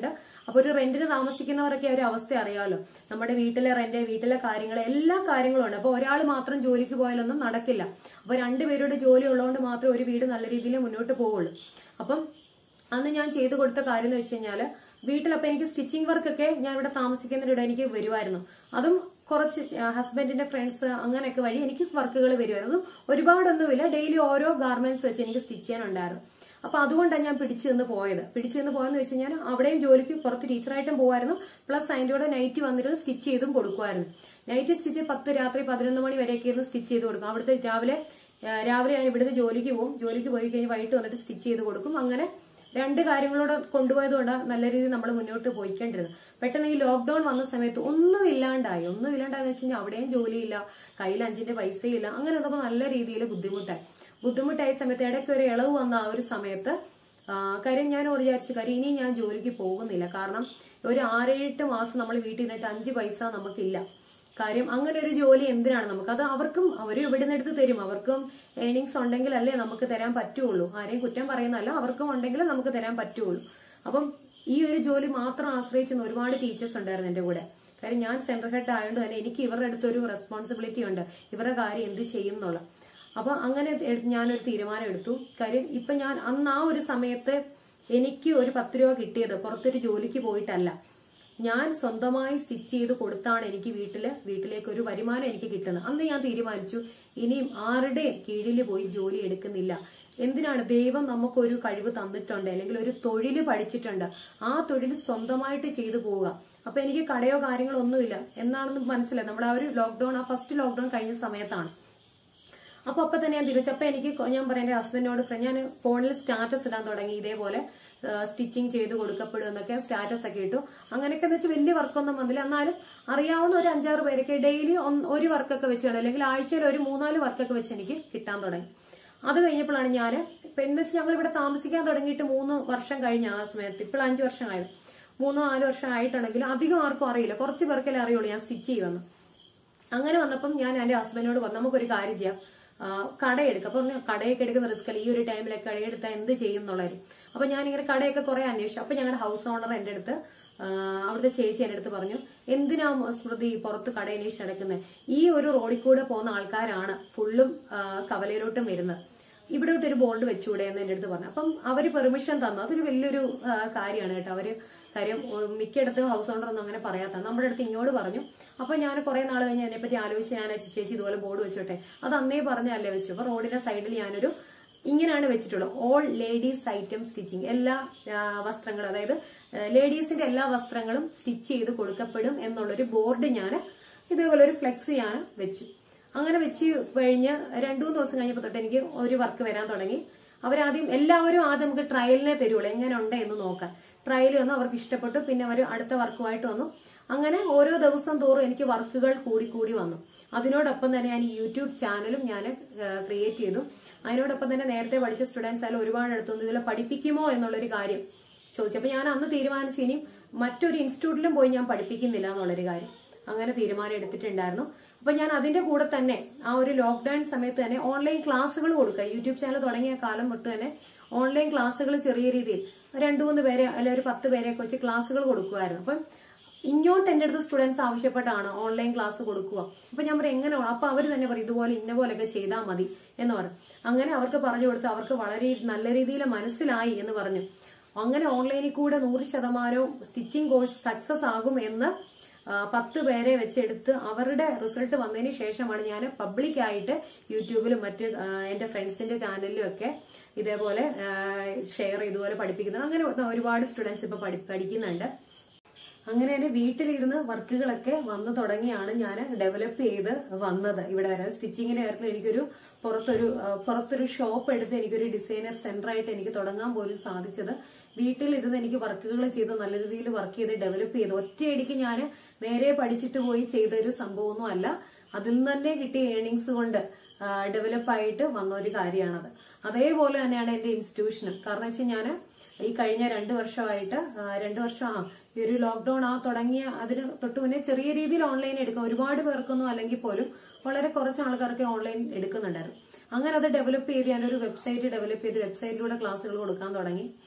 അപ്പൊ ഒരു റെന്റിന് താമസിക്കുന്നവരൊക്കെ ഒരു അവസ്ഥ അറിയാമല്ലോ നമ്മുടെ വീട്ടിലെ റെന്റ് വീട്ടിലെ കാര്യങ്ങൾ എല്ലാ കാര്യങ്ങളും ഉണ്ട് അപ്പൊ ഒരാൾ മാത്രം ജോലിക്ക് പോയാലൊന്നും നടക്കില്ല അപ്പൊ രണ്ടുപേരുടെ ജോലി ഉള്ളതുകൊണ്ട് മാത്രമേ ഒരു വീട് നല്ല രീതിയിൽ മുന്നോട്ട് പോവുള്ളൂ അപ്പം അന്ന് ഞാൻ ചെയ്തു കൊടുത്ത കാര്യം എന്ന് വെച്ച് കഴിഞ്ഞാല് വീട്ടിലപ്പൊ എനിക്ക് സ്റ്റിച്ചിങ് വർക്കൊക്കെ ഞാൻ ഇവിടെ താമസിക്കുന്നതിനിടെ എനിക്ക് വരുമായിരുന്നു അതും കുറച്ച് ഹസ്ബൻഡിന്റെ ഫ്രണ്ട്സ് അങ്ങനെയൊക്കെ വഴി എനിക്ക് വർക്കുകൾ വരുമായിരുന്നു അതും ഒരുപാടൊന്നുമില്ല ഡെയിലി ഓരോ ഗാർമെന്റ്സ് വെച്ച് എനിക്ക് സ്റ്റിച്ച് ചെയ്യാനുണ്ടായിരുന്നു അപ്പൊ അതുകൊണ്ടാണ് ഞാൻ പിടിച്ചു നിന്ന് പോയത് പിടിച്ചു നിന്ന് പോയെന്ന് വെച്ച് കഴിഞ്ഞാൽ അവിടെയും ജോലിക്ക് പുറത്ത് ടീച്ചറായിട്ടും പോകുമായിരുന്നു പ്ലസ് അതിന്റെ കൂടെ നൈറ്റ് വന്നിരുന്ന് സ്റ്റിച്ച് ചെയ്തും കൊടുക്കുമായിരുന്നു നൈറ്റ് സ്റ്റിച്ച് പത്ത് രാത്രി പതിനൊന്ന് മണി വരെയൊക്കെ ഇരുന്ന് സ്റ്റിച്ച് ചെയ്ത് കൊടുക്കും അവിടുത്തെ രാവിലെ ആ, രാവിലെ ഞാൻ ഇവിടുന്ന് ജോലിക്ക് പോകും ജോലിക്ക് പോയി കഴിഞ്ഞ് വൈകിട്ട് വന്നിട്ട് സ്റ്റിച്ച് ചെയ്ത് കൊടുക്കും അങ്ങനെ രണ്ട് കാര്യങ്ങളോടെ കൊണ്ടുപോയതുകൊണ്ട് നല്ല രീതിയിൽ നമ്മൾ മുന്നോട്ട് പോയിക്കൊണ്ടിരുന്നത് പെട്ടെന്ന് ഈ ലോക്ക്ഡൌൺ വന്ന സമയത്ത് ഒന്നും ഇല്ലാണ്ടായി ഒന്നും ഇല്ലാണ്ടായെന്ന് വെച്ച് കഴിഞ്ഞാൽ അവിടെയും ജോലിയില്ല കയ്യിൽ അഞ്ചിന്റെ പൈസയില്ല അങ്ങനെ വന്നപ്പോൾ നല്ല രീതിയിൽ ബുദ്ധിമുട്ടായി ബുദ്ധിമുട്ടായ സമയത്ത് ഇടയ്ക്ക് ഒരു ഇളവ് വന്ന ആ ഒരു സമയത്ത് ആ, കാര്യം ഞാൻ വിചാരിച്ചു കാര്യം ഇനി ഞാൻ ജോലിക്ക് പോകുന്നില്ല കാരണം ഒരു ആറേഴെട്ട് മാസം നമ്മൾ വീട്ടിൽ നിന്നിട്ട് അഞ്ച് പൈസ നമുക്കില്ല കാര്യം അങ്ങനെ ഒരു ജോലി എന്തിനാണ് നമുക്ക് അത് അവർക്കും അവരും ഇവിടെ നിന്ന് എടുത്ത് തരും അവർക്കും ഏണിങ്സ് ഉണ്ടെങ്കിൽ അല്ലേ നമുക്ക് തരാൻ പറ്റുള്ളൂ ആരെയും കുറ്റം പറയുന്നതല്ല അവർക്കും ഉണ്ടെങ്കിൽ നമുക്ക് തരാൻ പറ്റുള്ളൂ അപ്പം ഈ ഒരു ജോലി മാത്രം ആശ്രയിച്ചുന്ന ഒരുപാട് ടീച്ചേഴ്സ് ഉണ്ടായിരുന്നു എന്റെ കൂടെ കാര്യം ഞാൻ സെൻട്രൽ ഹെഡ് ആയതുകൊണ്ട് തന്നെ എനിക്ക് ഇവരുടെ അടുത്തൊരു റെസ്പോൺസിബിലിറ്റി ഉണ്ട് ഇവരുടെ കാര്യം എന്ത് ചെയ്യും എന്നുള്ള അപ്പൊ അങ്ങനെ എട്- ഞാനൊരു തീരുമാനം എടുത്തു കാര്യം ഇപ്പൊ ഞാൻ അന്ന് ആ ഒരു സമയത്ത് എനിക്ക് ഒരു പത്ത് രൂപ കിട്ടിയത് പുറത്തൊരു ജോലിക്ക് പോയിട്ടല്ല ഞാൻ സ്വന്തമായി സ്റ്റിച്ച് ചെയ്ത് കൊടുത്താണ് എനിക്ക് വീട്ടില് വീട്ടിലേക്ക് ഒരു വരുമാനം എനിക്ക് കിട്ടുന്നത് അന്ന് ഞാൻ തീരുമാനിച്ചു ഇനിയും ആരുടെയും കീഴിൽ പോയി ജോലി എടുക്കുന്നില്ല എന്തിനാണ് ദൈവം നമുക്കൊരു കഴിവ് തന്നിട്ടുണ്ട് അല്ലെങ്കിൽ ഒരു തൊഴില് പഠിച്ചിട്ടുണ്ട് ആ തൊഴിൽ സ്വന്തമായിട്ട് ചെയ്തു പോവുക അപ്പൊ എനിക്ക് കടയോ കാര്യങ്ങളോ ഒന്നുമില്ല എന്നാണെന്ന് മനസ്സിലായി നമ്മുടെ ആ ഒരു ലോക്ക്ഡൌൺ ആ ഫസ്റ്റ് ലോക്ക്ഡൌൺ കഴിഞ്ഞ സമയത്താണ് അപ്പൊ അപ്പൊ തന്നെ ഞാൻ തിരിച്ചു അപ്പൊ എനിക്ക് കൊ- ഞാൻ പറയാം എന്റെ ഹസ്ബൻഡിനോട് ഫ്രണ്ട് ഞാൻ ഫോണിൽ സ്റ്റാറ്റസ് ഇടാൻ തുടങ്ങി ഇതേപോലെ സ്റ്റിച്ചിങ് ചെയ്ത് കൊടുക്കപ്പെടും എന്നൊക്കെ സ്റ്റാറ്റസ് ഒക്കെ ഇട്ടു അങ്ങനെയൊക്കെ എന്ന് വെച്ചാൽ വലിയ വർക്കൊന്നും വന്നില്ല എന്നാലും അറിയാവുന്ന ഒരു അഞ്ചാറ് പേരൊക്കെ ഡെയിലി ഒരു വർക്കൊക്കെ വെച്ചാണ് അല്ലെങ്കിൽ ആഴ്ചയിൽ ഒരു മൂന്നാല് വർക്കൊക്കെ വെച്ച് എനിക്ക് കിട്ടാൻ തുടങ്ങി അത് കഴിഞ്ഞപ്പോഴാണ് ഞാൻ ഇപ്പൊ എന്ന് വെച്ചാൽ ഞങ്ങൾ ഇവിടെ താമസിക്കാൻ തുടങ്ങിയിട്ട് മൂന്ന് വർഷം കഴിഞ്ഞ ആ സമയത്ത് ഇപ്പോൾ അഞ്ചു വർഷമായത് മൂന്നോ നാല് വർഷം ആയിട്ടുണ്ടെങ്കിലും അധികം ആർക്കും അറിയില്ല കുറച്ച് പേർക്കല്ലേ അറിയുള്ളൂ ഞാൻ സ്റ്റിച്ച് ചെയ്യുമെന്ന് അങ്ങനെ വന്നപ്പം ഞാൻ എന്റെ ഹസ്ബൻഡിനോട് പറഞ്ഞു നമുക്കൊരു കാര്യം ചെയ്യാം ആ, കടയെടുക്കാം അപ്പൊ പറഞ്ഞു, കടയൊക്കെ എടുക്കുന്ന റിസ്ക് അല്ല ഈ ഒരു ടൈമിലൊക്കെ കടയെടുത്താൽ എന്ത് ചെയ്യും എന്നുള്ളത് അപ്പൊ ഞാൻ ഇങ്ങനെ കടയൊക്കെ കുറെ അന്വേഷിച്ചു അപ്പൊ ഞങ്ങളുടെ ഹൗസ് ഓണർ എന്റെ അടുത്ത് ആ, അവിടുത്തെ ചേച്ചി എന്റെ അടുത്ത് പറഞ്ഞു എന്തിനാ സ്മൃതി പുറത്ത് കട അന്വേഷിച്ച് നടക്കുന്നത് ഈ ഒരു റോഡിൽ കൂടെ പോകുന്ന ആൾക്കാരാണ് ഫുള്ളും ആ, കവലയിലോട്ടും വരുന്നത് ഇവിടെ ഒരു ബോർഡ് വെച്ചുകൂടെ എന്ന് എന്റെ അടുത്ത് പറഞ്ഞു അപ്പം അവര് പെർമിഷൻ തന്നു അതൊരു വലിയൊരു ആ, കാര്യമാണ് കേട്ടോ അവര് കാര്യം ഉം, മിക്കയിടത്തും ഹൗസ് ഓണർ ഒന്നും അങ്ങനെ പറയാത്താണ് നമ്മുടെ അടുത്ത് ഇങ്ങോട്ട് പറഞ്ഞു അപ്പൊ ഞാൻ കുറെ നാൾ കഴിഞ്ഞ് അതിനെപ്പറ്റി ആലോചിച്ച് ഞാൻ "ചേച്ചി, ചേച്ചി ഇതുപോലെ ബോർഡ് വെച്ചോട്ടെ അത് അന്നേ പറഞ്ഞല്ലേ വെച്ചു അപ്പൊ റോഡിന്റെ സൈഡിൽ ഞാനൊരു ഇങ്ങനെയാണ് വെച്ചിട്ടുള്ളത് ഓൾ ലേഡീസ് ഐറ്റം സ്റ്റിച്ചിങ് എല്ലാ ആ, വസ്ത്രങ്ങളും അതായത് ലേഡീസിന്റെ എല്ലാ വസ്ത്രങ്ങളും സ്റ്റിച്ച് ചെയ്ത് കൊടുക്കപ്പെടും എന്നുള്ളൊരു ബോർഡ് ഞാൻ ഇതേപോലെ ഒരു ഫ്ലെക്സ് ഞാൻ വെച്ചു അങ്ങനെ വെച്ച് കഴിഞ്ഞ് രണ്ടു മൂന്ന് ദിവസം കഴിഞ്ഞപ്പോൾ തൊട്ട് എനിക്ക് ഒരു വർക്ക് വരാൻ തുടങ്ങി അവരാദ്യം എല്ലാവരും ആദ്യം നമുക്ക് ട്രയലിനെ തരുള്ളൂ എങ്ങനെ ഉണ്ട് എന്ന് നോക്കാൻ ട്രയൽ വന്നു അവർക്ക് ഇഷ്ടപ്പെട്ടു പിന്നെ അവർ അടുത്ത വർക്കുമായിട്ട് വന്നു അങ്ങനെ ഓരോ ദിവസം തോറും എനിക്ക് വർക്കുകൾ കൂടി കൂടി വന്നു അതിനോടൊപ്പം തന്നെ ഞാൻ ഈ യൂട്യൂബ് ചാനലും ഞാൻ ക്രിയേറ്റ് ചെയ്തു അതിനോടൊപ്പം തന്നെ നേരത്തെ പഠിച്ച സ്റ്റുഡൻസ് ആയാലും ഒരുപാട് അടുത്തൊന്നും ഇതിൽ പഠിപ്പിക്കുമോ എന്നുള്ളൊരു കാര്യം ചോദിച്ചു അപ്പൊ ഞാൻ അന്ന് തീരുമാനിച്ചു ഇനി മറ്റൊരു ഇൻസ്റ്റിറ്റ്യൂട്ടിലും പോയി ഞാൻ പഠിപ്പിക്കുന്നില്ല എന്നുള്ളൊരു കാര്യം അങ്ങനെ തീരുമാനം എടുത്തിട്ടുണ്ടായിരുന്നു അപ്പൊ ഞാൻ അതിന്റെ കൂടെ തന്നെ ആ ഒരു ലോക്ക്ഡൌൺ സമയത്ത് തന്നെ ഓൺലൈൻ ക്ലാസ്സുകൾ കൊടുക്കുക യൂട്യൂബ് ചാനൽ തുടങ്ങിയ കാലം തൊട്ട് തന്നെ ഓൺലൈൻ ക്ലാസ്സുകൾ ചെറിയ രീതിയിൽ രണ്ടു മൂന്ന് പേരെ അല്ലെ ഒരു പത്ത് പേരെയൊക്കെ വെച്ച് ക്ലാസ്സുകൾ കൊടുക്കുമായിരുന്നു അപ്പം ഇങ്ങോട്ട് എന്റെ അടുത്ത് സ്റ്റുഡൻസ് ആവശ്യപ്പെട്ടാണ് ഓൺലൈൻ ക്ലാസ് കൊടുക്കുക അപ്പൊ ഞാൻ പറയും എങ്ങനെ അപ്പൊ അവർ തന്നെ പറയും ഇതുപോലെ ഇന്ന പോലെയൊക്കെ ചെയ്താൽ മതി എന്ന് പറഞ്ഞു അങ്ങനെ അവർക്ക് പറഞ്ഞു കൊടുത്ത് അവർക്ക് വളരെ നല്ല രീതിയിൽ മനസ്സിലായി എന്ന് പറഞ്ഞു അങ്ങനെ ഓൺലൈനിൽ കൂടെ നൂറ് ശതമാനവും സ്റ്റിച്ചിങ് കോഴ്സ് സക്സസ് ആകും എന്ന് ആ, പത്ത് പേരെ വെച്ചെടുത്ത് അവരുടെ റിസൾട്ട് വന്നതിന് ശേഷമാണ് ഞാൻ പബ്ലിക്കായിട്ട് യൂട്യൂബിലും മറ്റ് ആ, എന്റെ ഫ്രണ്ട്സിന്റെ ചാനലിലും ഒക്കെ ഇതേപോലെ ഷെയർ ഇതുപോലെ പഠിപ്പിക്കുന്നത് അങ്ങനെ ഒരുപാട് സ്റ്റുഡൻസ് ഇപ്പൊ പഠി- പഠിക്കുന്നുണ്ട് അങ്ങനെ എന്റെ വീട്ടിലിരുന്ന് വർക്കുകളൊക്കെ വന്നു തുടങ്ങിയാണ് ഞാൻ ഡെവലപ്പ് ചെയ്ത് വന്നത് ഇവിടെ വരെ സ്റ്റിച്ചിങ്ങിന്റെ കാര്യത്തിൽ എനിക്കൊരു പുറത്തൊരു ആ, പുറത്തൊരു ഷോപ്പ് എടുത്ത് എനിക്കൊരു ഡിസൈനർ സെന്റർ ആയിട്ട് എനിക്ക് തുടങ്ങാൻ പോലും സാധിച്ചത് വീട്ടിലിരുന്ന് എനിക്ക് വർക്കുകൾ ചെയ്ത് നല്ല രീതിയിൽ വർക്ക് ചെയ്ത് ഡെവലപ്പ് ചെയ്ത് ഒറ്റയടിക്ക് ഞാൻ നേരെ പഠിച്ചിട്ട് പോയി ചെയ്ത ഒരു സംഭവമൊന്നും അല്ല അതിൽ നിന്ന് തന്നെ കിട്ടിയ ഏണിങ്സ് കൊണ്ട് ഡെവലപ്പ് ആയിട്ട് വന്ന ഒരു കാര്യമാണത് അതേപോലെ തന്നെയാണ് എന്റെ ഇൻസ്റ്റിറ്റ്യൂഷനും കാരണം വെച്ചാൽ ഞാൻ ഈ കഴിഞ്ഞ രണ്ടു വർഷമായിട്ട് ആ, രണ്ടു വർഷം ആ ഈ ഒരു ലോക്ക്ഡൌൺ ആ തുടങ്ങിയ അതിന് തൊട്ട് മുന്നേ ചെറിയ രീതിയിൽ ഓൺലൈൻ എടുക്കും ഒരുപാട് പേർക്കൊന്നും അല്ലെങ്കിൽ പോലും വളരെ കുറച്ച് ആൾക്കാർക്ക് ഓൺലൈൻ എടുക്കുന്നുണ്ടായിരുന്നു അങ്ങനെ അത് ഡെവലപ്പ് ചെയ്ത് ഞാനൊരു വെബ്സൈറ്റ് ഡെവലപ്പ് ചെയ്ത് വെബ്സൈറ്റിലൂടെ ക്ലാസ്സുകൾ കൊടുക്കാൻ തുടങ്ങി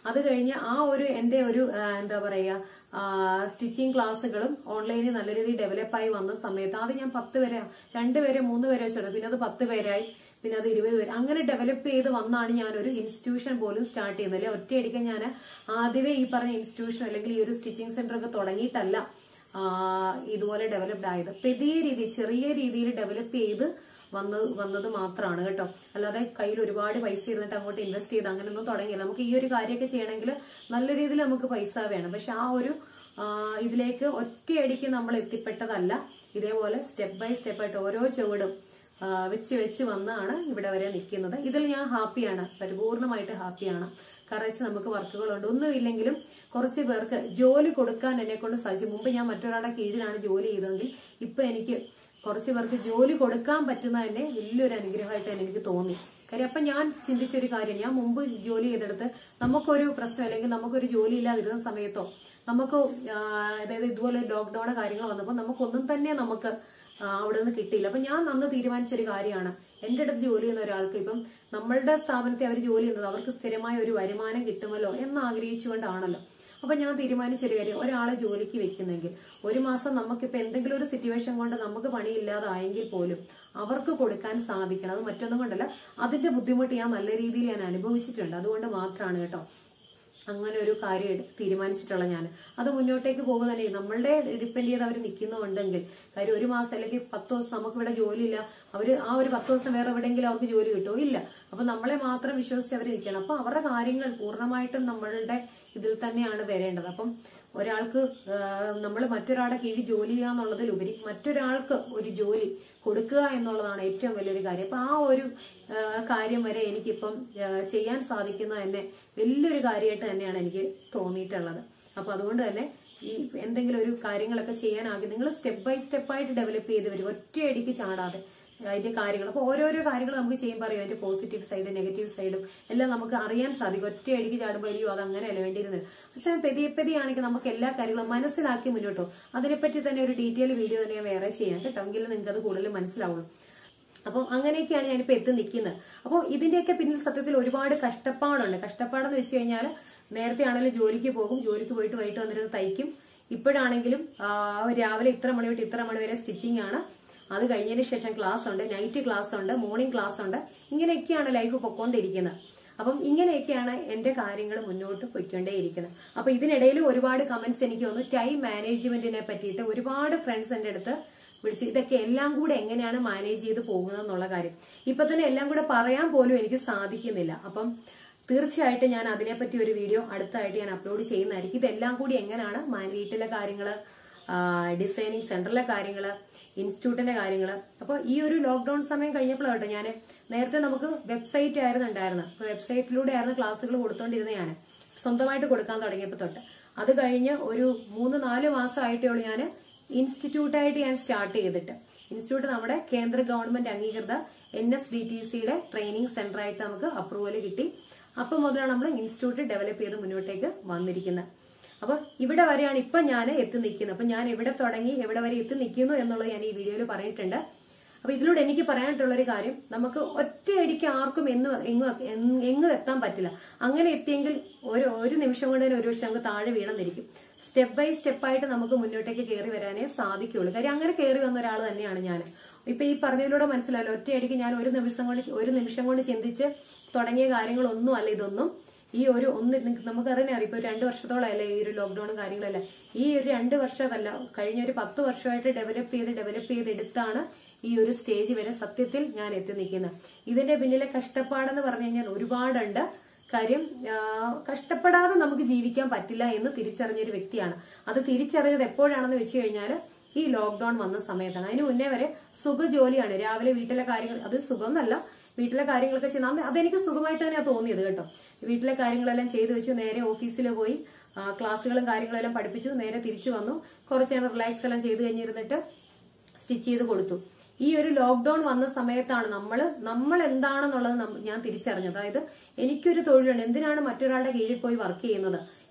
അത് കഴിഞ്ഞ് ആ ഒരു എന്റെ ഒരു ആ, എന്താ പറയാ സ്റ്റിച്ചിങ് ക്ലാസ്സുകളും ഓൺലൈനിൽ നല്ല രീതിയിൽ ഡെവലപ്പായി വന്ന സമയത്ത് ആദ്യം ഞാൻ പത്ത് പേരെ രണ്ട് പേരെ മൂന്ന് പേരെ വെച്ചിട്ട് പിന്നെ അത് പത്ത് പേരായി പിന്നെ അത് ഇരുപത് പേര് അങ്ങനെ ഡെവലപ്പ് ചെയ്ത് വന്നാണ് ഞാൻ ഒരു ഇൻസ്റ്റിറ്റ്യൂഷൻ പോലും സ്റ്റാർട്ട് ചെയ്യുന്നത് അല്ലെ ഒറ്റയടിക്ക് ഞാൻ ആദ്യമേ ഈ പറഞ്ഞ ഇൻസ്റ്റിറ്റ്യൂഷൻ അല്ലെങ്കിൽ ഈ ഒരു സ്റ്റിച്ചിങ് സെന്റർ ഒക്കെ തുടങ്ങിയിട്ടല്ല ആ, ഇതുപോലെ ഡെവലപ്ഡ് ആയത് പെതിയ രീതി ചെറിയ രീതിയിൽ ഡെവലപ്പ് ചെയ്ത് വന്നത് വന്നത് മാത്രമാണ് കേട്ടോ അല്ലാതെ കയ്യിൽ ഒരുപാട് പൈസ ഇരുന്നിട്ട് അങ്ങോട്ട് ഇൻവെസ്റ്റ് ചെയ്ത് അങ്ങനെയൊന്നും തുടങ്ങിയില്ല നമുക്ക് ഈ ഒരു കാര്യമൊക്കെ ചെയ്യണമെങ്കിൽ നല്ല രീതിയിൽ നമുക്ക് പൈസ വേണം പക്ഷെ ആ ഒരു ആ, ഇതിലേക്ക് ഒറ്റയടിക്ക് നമ്മൾ എത്തിപ്പെട്ടതല്ല ഇതേപോലെ സ്റ്റെപ്പ് ബൈ സ്റ്റെപ്പ് ആയിട്ട് ഓരോ ചുവടും ആ, വെച്ച് വെച്ച് വന്നാണ് ഇവിടെ വരെ നിൽക്കുന്നത് ഇതിൽ ഞാൻ ഹാപ്പിയാണ് പരിപൂർണമായിട്ട് ഹാപ്പിയാണ് കാരണം വെച്ചാൽ നമുക്ക് വർക്കുകളുണ്ട് ഒന്നുമില്ലെങ്കിലും കുറച്ച് പേർക്ക് ജോലി കൊടുക്കാൻ എന്നെ കൊണ്ട് സാധിച്ചു മുമ്പ് ഞാൻ മറ്റൊരാളുടെ കീഴിലാണ് ജോലി ചെയ്തതെങ്കിൽ ഇപ്പൊ എനിക്ക് കുറച്ച് പേർക്ക് ജോലി കൊടുക്കാൻ പറ്റുന്ന തന്നെ വലിയൊരു അനുഗ്രഹമായിട്ട് തന്നെ എനിക്ക് തോന്നി കാര്യം അപ്പൊ ഞാൻ ചിന്തിച്ചൊരു കാര്യം ഞാൻ മുമ്പ് ജോലി ചെയ്തെടുത്ത് നമുക്കൊരു പ്രശ്നം അല്ലെങ്കിൽ നമുക്കൊരു ജോലി ഇല്ലാതിരുന്ന സമയത്തോ നമുക്ക് ആ, അതായത് ഇതുപോലെ ലോക്ക്ഡൌൺ കാര്യങ്ങൾ വന്നപ്പോൾ നമുക്കൊന്നും തന്നെ നമുക്ക് ആ, അവിടെ നിന്ന് കിട്ടിയില്ല അപ്പൊ ഞാൻ അന്ന് തീരുമാനിച്ചൊരു കാര്യമാണ് എന്റെ അടുത്ത് ജോലി ചെയ്യുന്ന ഒരാൾക്ക് ഇപ്പം നമ്മളുടെ സ്ഥാപനത്തെ അവർ ജോലി ചെയ്യുന്നത് അവർക്ക് സ്ഥിരമായ ഒരു വരുമാനം കിട്ടുമല്ലോ എന്ന് ആഗ്രഹിച്ചുകൊണ്ടാണല്ലോ അപ്പൊ ഞാൻ തീരുമാനിച്ചൊരു കാര്യം ഒരാളെ ജോലിക്ക് വെക്കുന്നെങ്കിൽ ഒരു മാസം നമുക്കിപ്പോ എന്തെങ്കിലും ഒരു സിറ്റുവേഷൻ കൊണ്ട് നമുക്ക് പണിയില്ലാതായെങ്കിൽ പോലും അവർക്ക് കൊടുക്കാൻ സാധിക്കണം അത് മറ്റൊന്നും കൊണ്ടല്ല അതിന്റെ ബുദ്ധിമുട്ട് ഞാൻ നല്ല രീതിയിൽ ഞാൻ അനുഭവിച്ചിട്ടുണ്ട് അതുകൊണ്ട് മാത്രമാണ് കേട്ടോ അങ്ങനെ ഒരു കാര്യം എടു- തീരുമാനിച്ചിട്ടുള്ള ഞാൻ അത് മുന്നോട്ടേക്ക് പോകുക തന്നെ ചെയ്യും. നമ്മളുടെ ഡിപ്പെൻഡ് ചെയ്ത് അവർ നിൽക്കുന്നുണ്ടെങ്കിൽ കാര്യം ഒരു മാസം അല്ലെങ്കിൽ പത്ത് ദിവസം നമുക്ക് ഇവിടെ ജോലിയില്ല അവര് ആ ഒരു പത്ത് ദിവസം വേറെ എവിടെയെങ്കിലും അവർക്ക് ജോലി കിട്ടുമോ ഇല്ല അപ്പൊ നമ്മളെ മാത്രം വിശ്വസിച്ച് അവർ നിൽക്കണം അപ്പൊ അവരുടെ കാര്യങ്ങൾ പൂർണ്ണമായിട്ടും നമ്മളുടെ ഇതിൽ തന്നെയാണ് വരേണ്ടത് അപ്പം ഒരാൾക്ക് നമ്മൾ മറ്റൊരാളുടെ കീഴിൽ ജോലി ചെയ്യുക എന്നുള്ളതിലുപരി മറ്റൊരാൾക്ക് ഒരു ജോലി കൊടുക്കുക എന്നുള്ളതാണ് ഏറ്റവും വലിയൊരു കാര്യം അപ്പൊ ആ ഒരു ആ, കാര്യം വരെ എനിക്കിപ്പം ആ, ചെയ്യാൻ സാധിക്കുന്ന തന്നെ വലിയൊരു കാര്യമായിട്ട് തന്നെയാണ് എനിക്ക് തോന്നിയിട്ടുള്ളത് അപ്പൊ അതുകൊണ്ട് തന്നെ ഈ എന്തെങ്കിലും ഒരു കാര്യങ്ങളൊക്കെ ചെയ്യാനാകെ നിങ്ങൾ സ്റ്റെപ്പ് ബൈ സ്റ്റെപ്പ് ആയിട്ട് ഡെവലപ്പ് ചെയ്ത് വരും ഒറ്റയടിക്ക് ചാടാതെ അതിന്റെ കാര്യങ്ങൾ അപ്പൊ ഓരോരോ കാര്യങ്ങൾ നമുക്ക് ചെയ്യുമ്പോൾ അറിയാം അതിന്റെ പോസിറ്റീവ് സൈഡ് നെഗറ്റീവ് സൈഡും എല്ലാം നമുക്ക് അറിയാൻ സാധിക്കും ഒറ്റയടിക്ക് ചാടുമ്പോൾ അയ്യോ അത് അങ്ങനെയല്ല വേണ്ടിയിരുന്നത് പക്ഷേ പെതിയെ പെതിയാണെങ്കിൽ നമുക്ക് എല്ലാ കാര്യങ്ങളും മനസ്സിലാക്കി മുന്നോട്ട് പോകും അതിനെപ്പറ്റി തന്നെ ഒരു ഡീറ്റെയിൽ വീഡിയോ തന്നെ ഞാൻ വേറെ ചെയ്യാം കേട്ടോ എങ്കിലും നിങ്ങൾക്ക് അത് കൂടുതൽ മനസ്സിലാവുള്ളൂ അപ്പം അങ്ങനെയൊക്കെയാണ് ഞാനിപ്പോ എത്തി നിൽക്കുന്നത് അപ്പോൾ ഇതിന്റെയൊക്കെ പിന്നിൽ സത്യത്തിൽ ഒരുപാട് കഷ്ടപ്പാടുണ്ട് കഷ്ടപ്പാടെന്ന് വെച്ച് കഴിഞ്ഞാൽ നേരത്തെ ആണെങ്കിലും ജോലിക്ക് പോകും ജോലിക്ക് പോയിട്ട് വൈകിട്ട് വന്നിരുന്ന് തയ്ക്കും ഇപ്പോഴാണെങ്കിലും ആ, രാവിലെ ഇത്ര മണി തൊട്ട് ഇത്ര മണി വരെ സ്റ്റിച്ചിങ് ആണ് അത് കഴിഞ്ഞതിന് ശേഷം ക്ലാസ് ഉണ്ട് നൈറ്റ് ക്ലാസ് ഉണ്ട് മോർണിംഗ് ക്ലാസ് ഉണ്ട് ഇങ്ങനെയൊക്കെയാണ് ലൈഫ് പൊക്കോണ്ടിരിക്കുന്നത് അപ്പം ഇങ്ങനെയൊക്കെയാണ് എന്റെ കാര്യങ്ങൾ മുന്നോട്ട് പൊയ്ക്കൊണ്ടേയിരിക്കുന്നത് അപ്പൊ ഇതിനിടയിൽ ഒരുപാട് കമന്റ്സ് എനിക്ക് വന്നു ടൈം മാനേജ്മെന്റിനെ പറ്റിയിട്ട് ഒരുപാട് ഫ്രണ്ട്സ് എന്റെ അടുത്ത് വിളിച്ച് ഇതൊക്കെ എല്ലാം കൂടെ എങ്ങനെയാണ് മാനേജ് ചെയ്ത് പോകുന്നത് എന്നുള്ള കാര്യം ഇപ്പൊ തന്നെ എല്ലാം കൂടെ പറയാൻ പോലും എനിക്ക് സാധിക്കുന്നില്ല അപ്പം തീർച്ചയായിട്ടും ഞാൻ അതിനെപ്പറ്റി ഒരു വീഡിയോ അടുത്തായിട്ട് ഞാൻ അപ്ലോഡ് ചെയ്യുന്നതായിരിക്കും ഇതെല്ലാം കൂടി എങ്ങനെയാണ് മാ- വീട്ടിലെ കാര്യങ്ങള് ഡിസൈനിങ് സെന്ററിലെ കാര്യങ്ങള് ഇൻസ്റ്റിറ്റ്യൂട്ടിന്റെ കാര്യങ്ങള് അപ്പൊ ഈ ഒരു ലോക്ക്ഡൌൺ സമയം കഴിഞ്ഞപ്പോഴാണ് കേട്ടോ ഞാൻ നേരത്തെ നമുക്ക് വെബ്സൈറ്റ് ആയിരുന്നു ഉണ്ടായിരുന്നത് അപ്പൊ വെബ്സൈറ്റിലൂടെ ആയിരുന്നു ക്ലാസ്സുകൾ കൊടുത്തോണ്ടിരുന്നത് ഞാൻ സ്വന്തമായിട്ട് കൊടുക്കാൻ തുടങ്ങിയപ്പോ തൊട്ട് അത് കഴിഞ്ഞ് ഒരു മൂന്ന് നാല് മാസമായിട്ടേ ഉള്ളൂ ഞാൻ ഇൻസ്റ്റിറ്റ്യൂട്ടായിട്ട് ഞാൻ സ്റ്റാർട്ട് ചെയ്തിട്ട് ഇൻസ്റ്റിറ്റ്യൂട്ട് നമ്മുടെ കേന്ദ്ര ഗവൺമെന്റ് അംഗീകൃത എൻ എസ് ഡി ടി സിയുടെ ട്രെയിനിങ് സെന്റർ ആയിട്ട് നമുക്ക് അപ്രൂവൽ കിട്ടി അപ്പൊ മുതലാണ് നമ്മൾ ഇൻസ്റ്റിറ്റ്യൂട്ട് ഡെവലപ്പ് ചെയ്ത് മുന്നോട്ടേക്ക് വന്നിരിക്കുന്നത് അപ്പൊ ഇവിടെ വരെയാണ് ഇപ്പൊ ഞാൻ എത്തി നിൽക്കുന്നത് അപ്പൊ ഞാൻ എവിടെ തുടങ്ങി എവിടെ വരെ എത്തി നിൽക്കുന്നു എന്നുള്ളത് ഞാൻ ഈ വീഡിയോയിൽ പറഞ്ഞിട്ടുണ്ട് അപ്പൊ ഇതിലൂടെ എനിക്ക് പറയാനായിട്ടുള്ള ഒരു കാര്യം നമുക്ക് ഒറ്റയടിക്ക് ആർക്കും എന്ന് എങ്ങും എങ് എങ്ങും എത്താൻ പറ്റില്ല അങ്ങനെ എത്തിയെങ്കിൽ ഒരു ഒരു നിമിഷം കൊണ്ട് തന്നെ ഒരു പക്ഷെ നമുക്ക് താഴെ വീണെന്നിരിക്കും സ്റ്റെപ്പ് ബൈ സ്റ്റെപ്പ് ആയിട്ട് നമുക്ക് മുന്നോട്ടേക്ക് കയറി വരാനേ സാധിക്കുള്ളൂ കാര്യം അങ്ങനെ കയറി വന്ന ഒരാൾ തന്നെയാണ് ഞാൻ ഇപ്പൊ ഈ പറഞ്ഞതിലൂടെ മനസ്സിലായല്ലോ ഒറ്റയടിക്ക് ഞാൻ ഒരു നിമിഷം കൊണ്ട് ഒരു നിമിഷം കൊണ്ട് ചിന്തിച്ച് തുടങ്ങിയ കാര്യങ്ങളൊന്നും അല്ല ഇതൊന്നും ഈ ഒരു ഒന്ന് നിങ്ങ- നമുക്കറിയാൻ അറിയാം ഇപ്പൊ രണ്ട് വർഷത്തോളമല്ലേ ഈ ഒരു ലോക്ക്ഡൌണും കാര്യങ്ങളല്ല ഈ ഒരു രണ്ട് വർഷമല്ല കഴിഞ്ഞ ഒരു പത്ത് വർഷമായിട്ട് ഡെവലപ്പ് ചെയ്ത് ഡെവലപ്പ് ചെയ്ത് എടുത്താണ് ഈ ഒരു സ്റ്റേജ് വരെ സത്യത്തിൽ ഞാൻ എത്തി നിൽക്കുന്നത് ഇതിന്റെ പിന്നിലെ കഷ്ടപ്പാടെന്ന് പറഞ്ഞു കഴിഞ്ഞാൽ ഒരുപാടുണ്ട് കാര്യം ആ, കഷ്ടപ്പെടാതെ നമുക്ക് ജീവിക്കാൻ പറ്റില്ല എന്ന് തിരിച്ചറിഞ്ഞൊരു വ്യക്തിയാണ് അത് തിരിച്ചറിഞ്ഞത് എപ്പോഴാണെന്ന് വെച്ച് കഴിഞ്ഞാൽ ഈ ലോക്ക്ഡൌൺ വന്ന സമയത്താണ് അതിന് മുന്നേ വരെ സുഖ ജോലിയാണ് രാവിലെ വീട്ടിലെ കാര്യങ്ങൾ അത് സുഖം എന്നല്ല വീട്ടിലെ കാര്യങ്ങളൊക്കെ ചെയ്യുന്ന അന്ന് അതെനിക്ക് സുഖമായിട്ട് തന്നെയാണ് തോന്നിയത് കേട്ടോ വീട്ടിലെ കാര്യങ്ങളെല്ലാം ചെയ്തു വെച്ചു നേരെ ഓഫീസിൽ പോയി ആ, ക്ലാസ്സുകളും കാര്യങ്ങളെല്ലാം പഠിപ്പിച്ചു നേരെ തിരിച്ചു വന്നു കുറച്ച് നേരം റിലാക്സ് എല്ലാം ചെയ്ത് കഴിഞ്ഞിരുന്നിട്ട് സ്റ്റിച്ച് ചെയ്ത് കൊടുത്തു ഈ ഒരു ലോക്ക്ഡൌൺ വന്ന സമയത്താണ് നമ്മൾ നമ്മൾ എന്താണെന്നുള്ളത് നം- ഞാൻ തിരിച്ചറിഞ്ഞത് അതായത് എനിക്കൊരു തൊഴിലുണ്ട് എന്തിനാണ് മറ്റൊരാളുടെ കീഴിൽ പോയി വർക്ക് ചെയ്യുന്നത്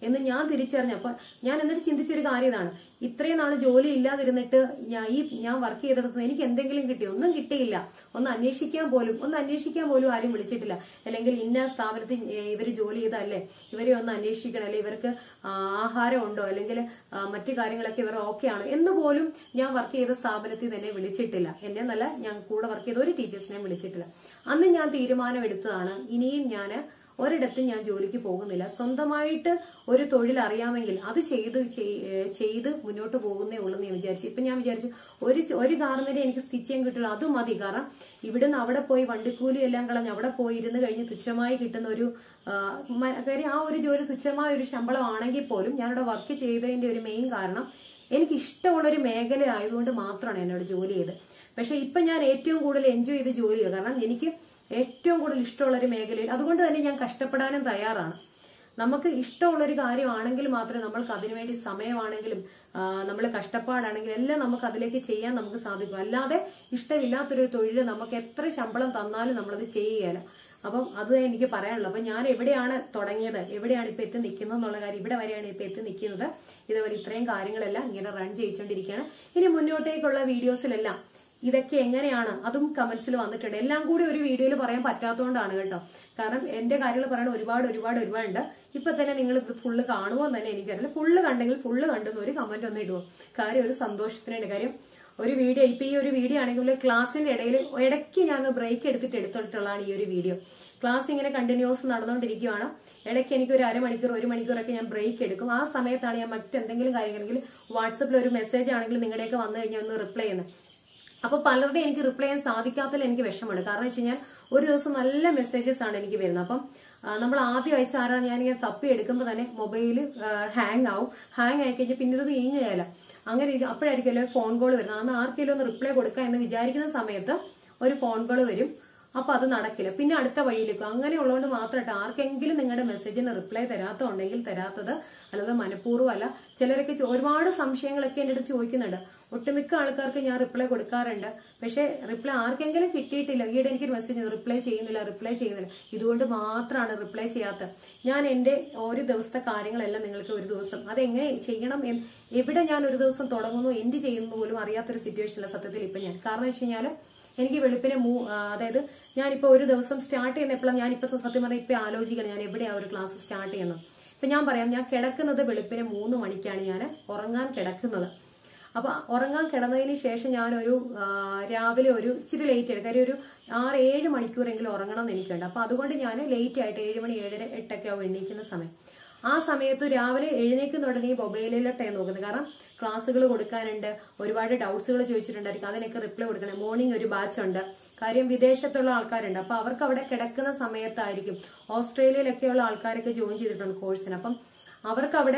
എന്ന് ഞാൻ തിരിച്ചറിഞ്ഞു അപ്പൊ ഞാൻ എന്നിട്ട് ചിന്തിച്ചൊരു കാര്യം ഇതാണ് ഇത്രയും നാൾ ജോലി ഇല്ലാതിരുന്നിട്ട് ഞാൻ ഈ ഞാൻ വർക്ക് ചെയ്തെടുത്ത് എനിക്ക് എന്തെങ്കിലും കിട്ടി ഒന്നും കിട്ടിയില്ല ഒന്ന് അന്വേഷിക്കാൻ പോലും ഒന്ന് അന്വേഷിക്കാൻ പോലും ആരും വിളിച്ചിട്ടില്ല അല്ലെങ്കിൽ ഇന്ന സ്ഥാപനത്തിൽ ഇവർ ജോലി ചെയ്തല്ലേ ഇവരെ ഒന്ന് അന്വേഷിക്കണം അല്ലെങ്കിൽ ഇവർക്ക് ആ, ആഹാരം ഉണ്ടോ അല്ലെങ്കിൽ ആ, മറ്റു കാര്യങ്ങളൊക്കെ ഇവർ ഓക്കെ ആണ് എന്ന് പോലും ഞാൻ വർക്ക് ചെയ്ത സ്ഥാപനത്തിൽ തന്നെ വിളിച്ചിട്ടില്ല എന്നെ നല്ല ഞാൻ കൂടെ വർക്ക് ചെയ്ത ഒരു ടീച്ചേഴ്സിനെ വിളിച്ചിട്ടില്ല അന്ന് ഞാൻ തീരുമാനം എടുത്തതാണ് ഇനിയും ഞാൻ ഒരിടത്തും ഞാൻ ജോലിക്ക് പോകുന്നില്ല സ്വന്തമായിട്ട് ഒരു തൊഴിൽ അറിയാമെങ്കിൽ അത് ചെയ്ത് ചെയ്- ഏഹ് ചെയ്ത് മുന്നോട്ട് പോകുന്നേ ഉള്ളൂ എന്ന് ഞാൻ വിചാരിച്ചു ഇപ്പൊ ഞാൻ വിചാരിച്ചു ഒരു ഒരു ഗാർമെന്റ് എനിക്ക് സ്റ്റിച്ച് ചെയ്യാൻ കിട്ടില്ല അത് മതി കാരണം ഇവിടുന്ന് അവിടെ പോയി വണ്ടിക്കൂലി എല്ലാം കളഞ്ഞ് അവിടെ പോയി ഇരുന്ന് കഴിഞ്ഞ് തുച്ഛമായി കിട്ടുന്ന ഒരു ആ, മ- കാര്യം ആ ഒരു ജോലി തുച്ഛമായ ഒരു ശമ്പളം ആണെങ്കിൽ പോലും ഞാനിവിടെ വർക്ക് ചെയ്തതിന്റെ ഒരു മെയിൻ കാരണം എനിക്ക് ഇഷ്ടമുള്ള ഒരു മേഖല ആയതുകൊണ്ട് മാത്രമാണ് എന്നോട് ജോലി ചെയ്തത് പക്ഷെ ഇപ്പൊ ഞാൻ ഏറ്റവും കൂടുതൽ എൻജോയ് ചെയ്ത് ജോലി ചെയ്യുക കാരണം എനിക്ക് ഏറ്റവും കൂടുതൽ ഇഷ്ടമുള്ള ഒരു മേഖലയിൽ അതുകൊണ്ട് തന്നെ ഞാൻ കഷ്ടപ്പെടാനും തയ്യാറാണ് നമുക്ക് ഇഷ്ടമുള്ള ഒരു കാര്യമാണെങ്കിൽ മാത്രമേ നമ്മൾക്ക് അതിനുവേണ്ടി സമയമാണെങ്കിലും നമ്മൾ കഷ്ടപ്പാടാണെങ്കിലും എല്ലാം നമുക്ക് അതിലേക്ക് ചെയ്യാൻ നമുക്ക് സാധിക്കും അല്ലാതെ ഇഷ്ടമില്ലാത്തൊരു തൊഴിൽ നമുക്ക് എത്ര ശമ്പളം തന്നാലും നമ്മളത് ചെയ്യുകയില്ല അപ്പം അത് എനിക്ക് പറയാനുള്ളൂ അപ്പൊ ഞാൻ എവിടെയാണ് തുടങ്ങിയത് എവിടെയാണ് ഇപ്പൊ എത്തി നിൽക്കുന്നത് എന്നുള്ള കാര്യം ഇവിടെ വരെയാണ് ഇപ്പൊ എത്തി നിൽക്കുന്നത് ഇതുപോലെ ഇത്രയും കാര്യങ്ങളെല്ലാം ഇങ്ങനെ റൺ ചെയ്യിച്ചുകൊണ്ടിരിക്കുകയാണ് ഇനി മുന്നോട്ടേക്കുള്ള വീഡിയോസിലെല്ലാം ഇതൊക്കെ എങ്ങനെയാണ് അതും കമന്റ്സിൽ വന്നിട്ടുണ്ട് എല്ലാം കൂടി ഒരു വീഡിയോയിൽ പറയാൻ പറ്റാത്തതുകൊണ്ടാണ് കേട്ടോ കാരണം എന്റെ കാര്യങ്ങൾ പറയണ ഒരുപാട് ഒരുപാട് ഒരുപാടുണ്ട് ഇപ്പൊ തന്നെ നിങ്ങൾ ഇത് ഫുള്ള് കാണുമോ എന്ന് തന്നെ എനിക്കറിയില്ല ഫുള്ള് കണ്ടെങ്കിൽ ഫുള്ള് കണ്ടെന്ന് ഒരു കമന്റ് ഒന്ന് ഇടുവോ കാര്യം ഒരു സന്തോഷത്തിനുണ്ട് കാര്യം ഒരു വീഡിയോ ഇപ്പൊ ഈ ഒരു വീഡിയോ ആണെങ്കിൽ ക്ലാസ്സിന്റെ ഇടയിൽ ഇടയ്ക്ക് ഞാൻ ബ്രേക്ക് എടുത്തിട്ട് എടുത്തിട്ടുള്ളതാണ് ഈ ഒരു വീഡിയോ ക്ലാസ് ഇങ്ങനെ കണ്ടിന്യൂസ് നടന്നുകൊണ്ടിരിക്കുകയാണ് ഇടയ്ക്ക് എനിക്ക് ഒരു അരമണിക്കൂർ ഒരു മണിക്കൂറൊക്കെ ഞാൻ ബ്രേക്ക് എടുക്കും ആ സമയത്താണ് ഞാൻ മറ്റെന്തെങ്കിലും കാര്യങ്ങളെങ്കിൽ വാട്സപ്പിൽ ഒരു മെസ്സേജ് ആണെങ്കിൽ നിങ്ങളുടെയൊക്കെ വന്നു കഴിഞ്ഞാൽ ഒന്ന് റിപ്ലൈ ചെയ്യുന്നത് അപ്പൊ പലരുടെ എനിക്ക് റിപ്ലൈ ചെയ്യാൻ സാധിക്കാത്തതിൽ എനിക്ക് വിഷമമുണ്ട് കാരണം വെച്ച് കഴിഞ്ഞാൽ ഒരു ദിവസം നല്ല മെസ്സേജസ് ആണ് എനിക്ക് വരുന്നത് അപ്പം ആ, നമ്മൾ ആദ്യം അയച്ച ആരാണ് ഞാൻ ഇങ്ങനെ തപ്പി എടുക്കുമ്പോൾ തന്നെ മൊബൈൽ ഹാങ് ആവും ഹാങ് ആയി കഴിഞ്ഞാൽ പിന്നെ ഇത് നീങ്ങുകയല്ല അങ്ങനെ ഇരിക്കും. അപ്പോഴായിരിക്കും ഫോൺ കോൾ വരുന്നത് അന്ന് ആർക്കെങ്കിലും ഒന്ന് റിപ്ലൈ കൊടുക്കാം എന്ന് വിചാരിക്കുന്ന സമയത്ത് ഒരു ഫോൺ കോൾ വരും അപ്പൊ അത് നടക്കില്ല പിന്നെ അടുത്ത വഴിയിലേക്കും അങ്ങനെ ഉള്ളതുകൊണ്ട് മാത്രമായിട്ട് ആർക്കെങ്കിലും നിങ്ങളുടെ മെസ്സേജിന് റിപ്ലൈ തരാത്തുണ്ടെങ്കിൽ തരാത്തത് അല്ലാതെ മനഃപൂർവ്വം അല്ല ചിലരൊക്കെ ചോ- ഒരുപാട് സംശയങ്ങളൊക്കെ എൻ്റെ അടുത്ത് ചോദിക്കുന്നുണ്ട് ഒട്ടുമിക്ക ആൾക്കാർക്ക് ഞാൻ റിപ്ലൈ കൊടുക്കാറുണ്ട് പക്ഷേ റിപ്ലൈ ആർക്കെങ്കിലും കിട്ടിയിട്ടില്ല ഈയിടെ എനിക്കൊരു മെസ്സേജ് റിപ്ലൈ ചെയ്യുന്നില്ല റിപ്ലൈ ചെയ്യുന്നില്ല ഇതുകൊണ്ട് മാത്രമാണ് റിപ്ലൈ ചെയ്യാത്തത് ഞാൻ എൻ്റെ ഒരു ദിവസത്തെ കാര്യങ്ങളെല്ലാം നിങ്ങൾക്ക് ഒരു ദിവസം അതെങ്ങനെ ചെയ്യണം എന്ന് എവിടെ ഞാൻ ഒരു ദിവസം തുടങ്ങുന്നു എൻഡ് ചെയ്യുന്നു പോലും അറിയാത്തൊരു സിറ്റുവേഷനിലാണ് സത്യത്തിൽ ഇപ്പൊ ഞാൻ കാരണം വെച്ച് കഴിഞ്ഞാൽ എനിക്ക് വെളുപ്പിനെ മൂ ആ, അതായത് ഞാനിപ്പോ ഒരു ദിവസം സ്റ്റാർട്ട് ചെയ്യുന്ന എപ്പോഴാണ് ഞാനിപ്പോ സത്യം പറഞ്ഞാൽ ഇപ്പൊ ആലോചിക്കണം ഞാൻ എവിടെയാ ഒരു ക്ലാസ് സ്റ്റാർട്ട് ചെയ്യുന്നത് ഇപ്പൊ ഞാൻ പറയാം ഞാൻ കിടക്കുന്നത് വെളുപ്പിനെ മൂന്ന് മണിക്കാണ് ഞാൻ ഉറങ്ങാൻ കിടക്കുന്നത് അപ്പൊ ഉറങ്ങാൻ കിടന്നതിന് ശേഷം ഞാനൊരു ആ, രാവിലെ ഒരു ഇച്ചിരി ലേറ്റ് ആയിട്ട് കാര്യം ഒരു ആറ് ഏഴ് മണിക്കൂറെങ്കിലും ഉറങ്ങണം എന്ന് എനിക്കുണ്ട് അപ്പൊ അതുകൊണ്ട് ഞാൻ ലേറ്റ് ആയിട്ട് ഏഴ് മണി ഏഴര എട്ടൊക്കെ ആവും എണീക്കുന്ന സമയം ആ സമയത്ത് രാവിലെ എഴുന്നേക്കുന്ന ഉടനെ ഈ മൊബൈലിലോട്ടേ നോക്കുന്നത് കാരണം ക്ലാസ്സുകൾ കൊടുക്കാനുണ്ട് ഒരുപാട് ഡൗട്ട്സുകൾ ചോദിച്ചിട്ടുണ്ടായിരിക്കും അതിനൊക്കെ റിപ്ലൈ കൊടുക്കണം മോർണിംഗ് ഒരു ബാച്ച് ഉണ്ട് കാര്യം വിദേശത്തുള്ള ആൾക്കാരുണ്ട് അപ്പൊ അവർക്ക് അവിടെ കിടക്കുന്ന സമയത്തായിരിക്കും ഓസ്ട്രേലിയയിലൊക്കെയുള്ള ആൾക്കാരൊക്കെ ജോയിൻ ചെയ്തിട്ടുണ്ട് കോഴ്സിന് അപ്പം അവർക്ക് അവിടെ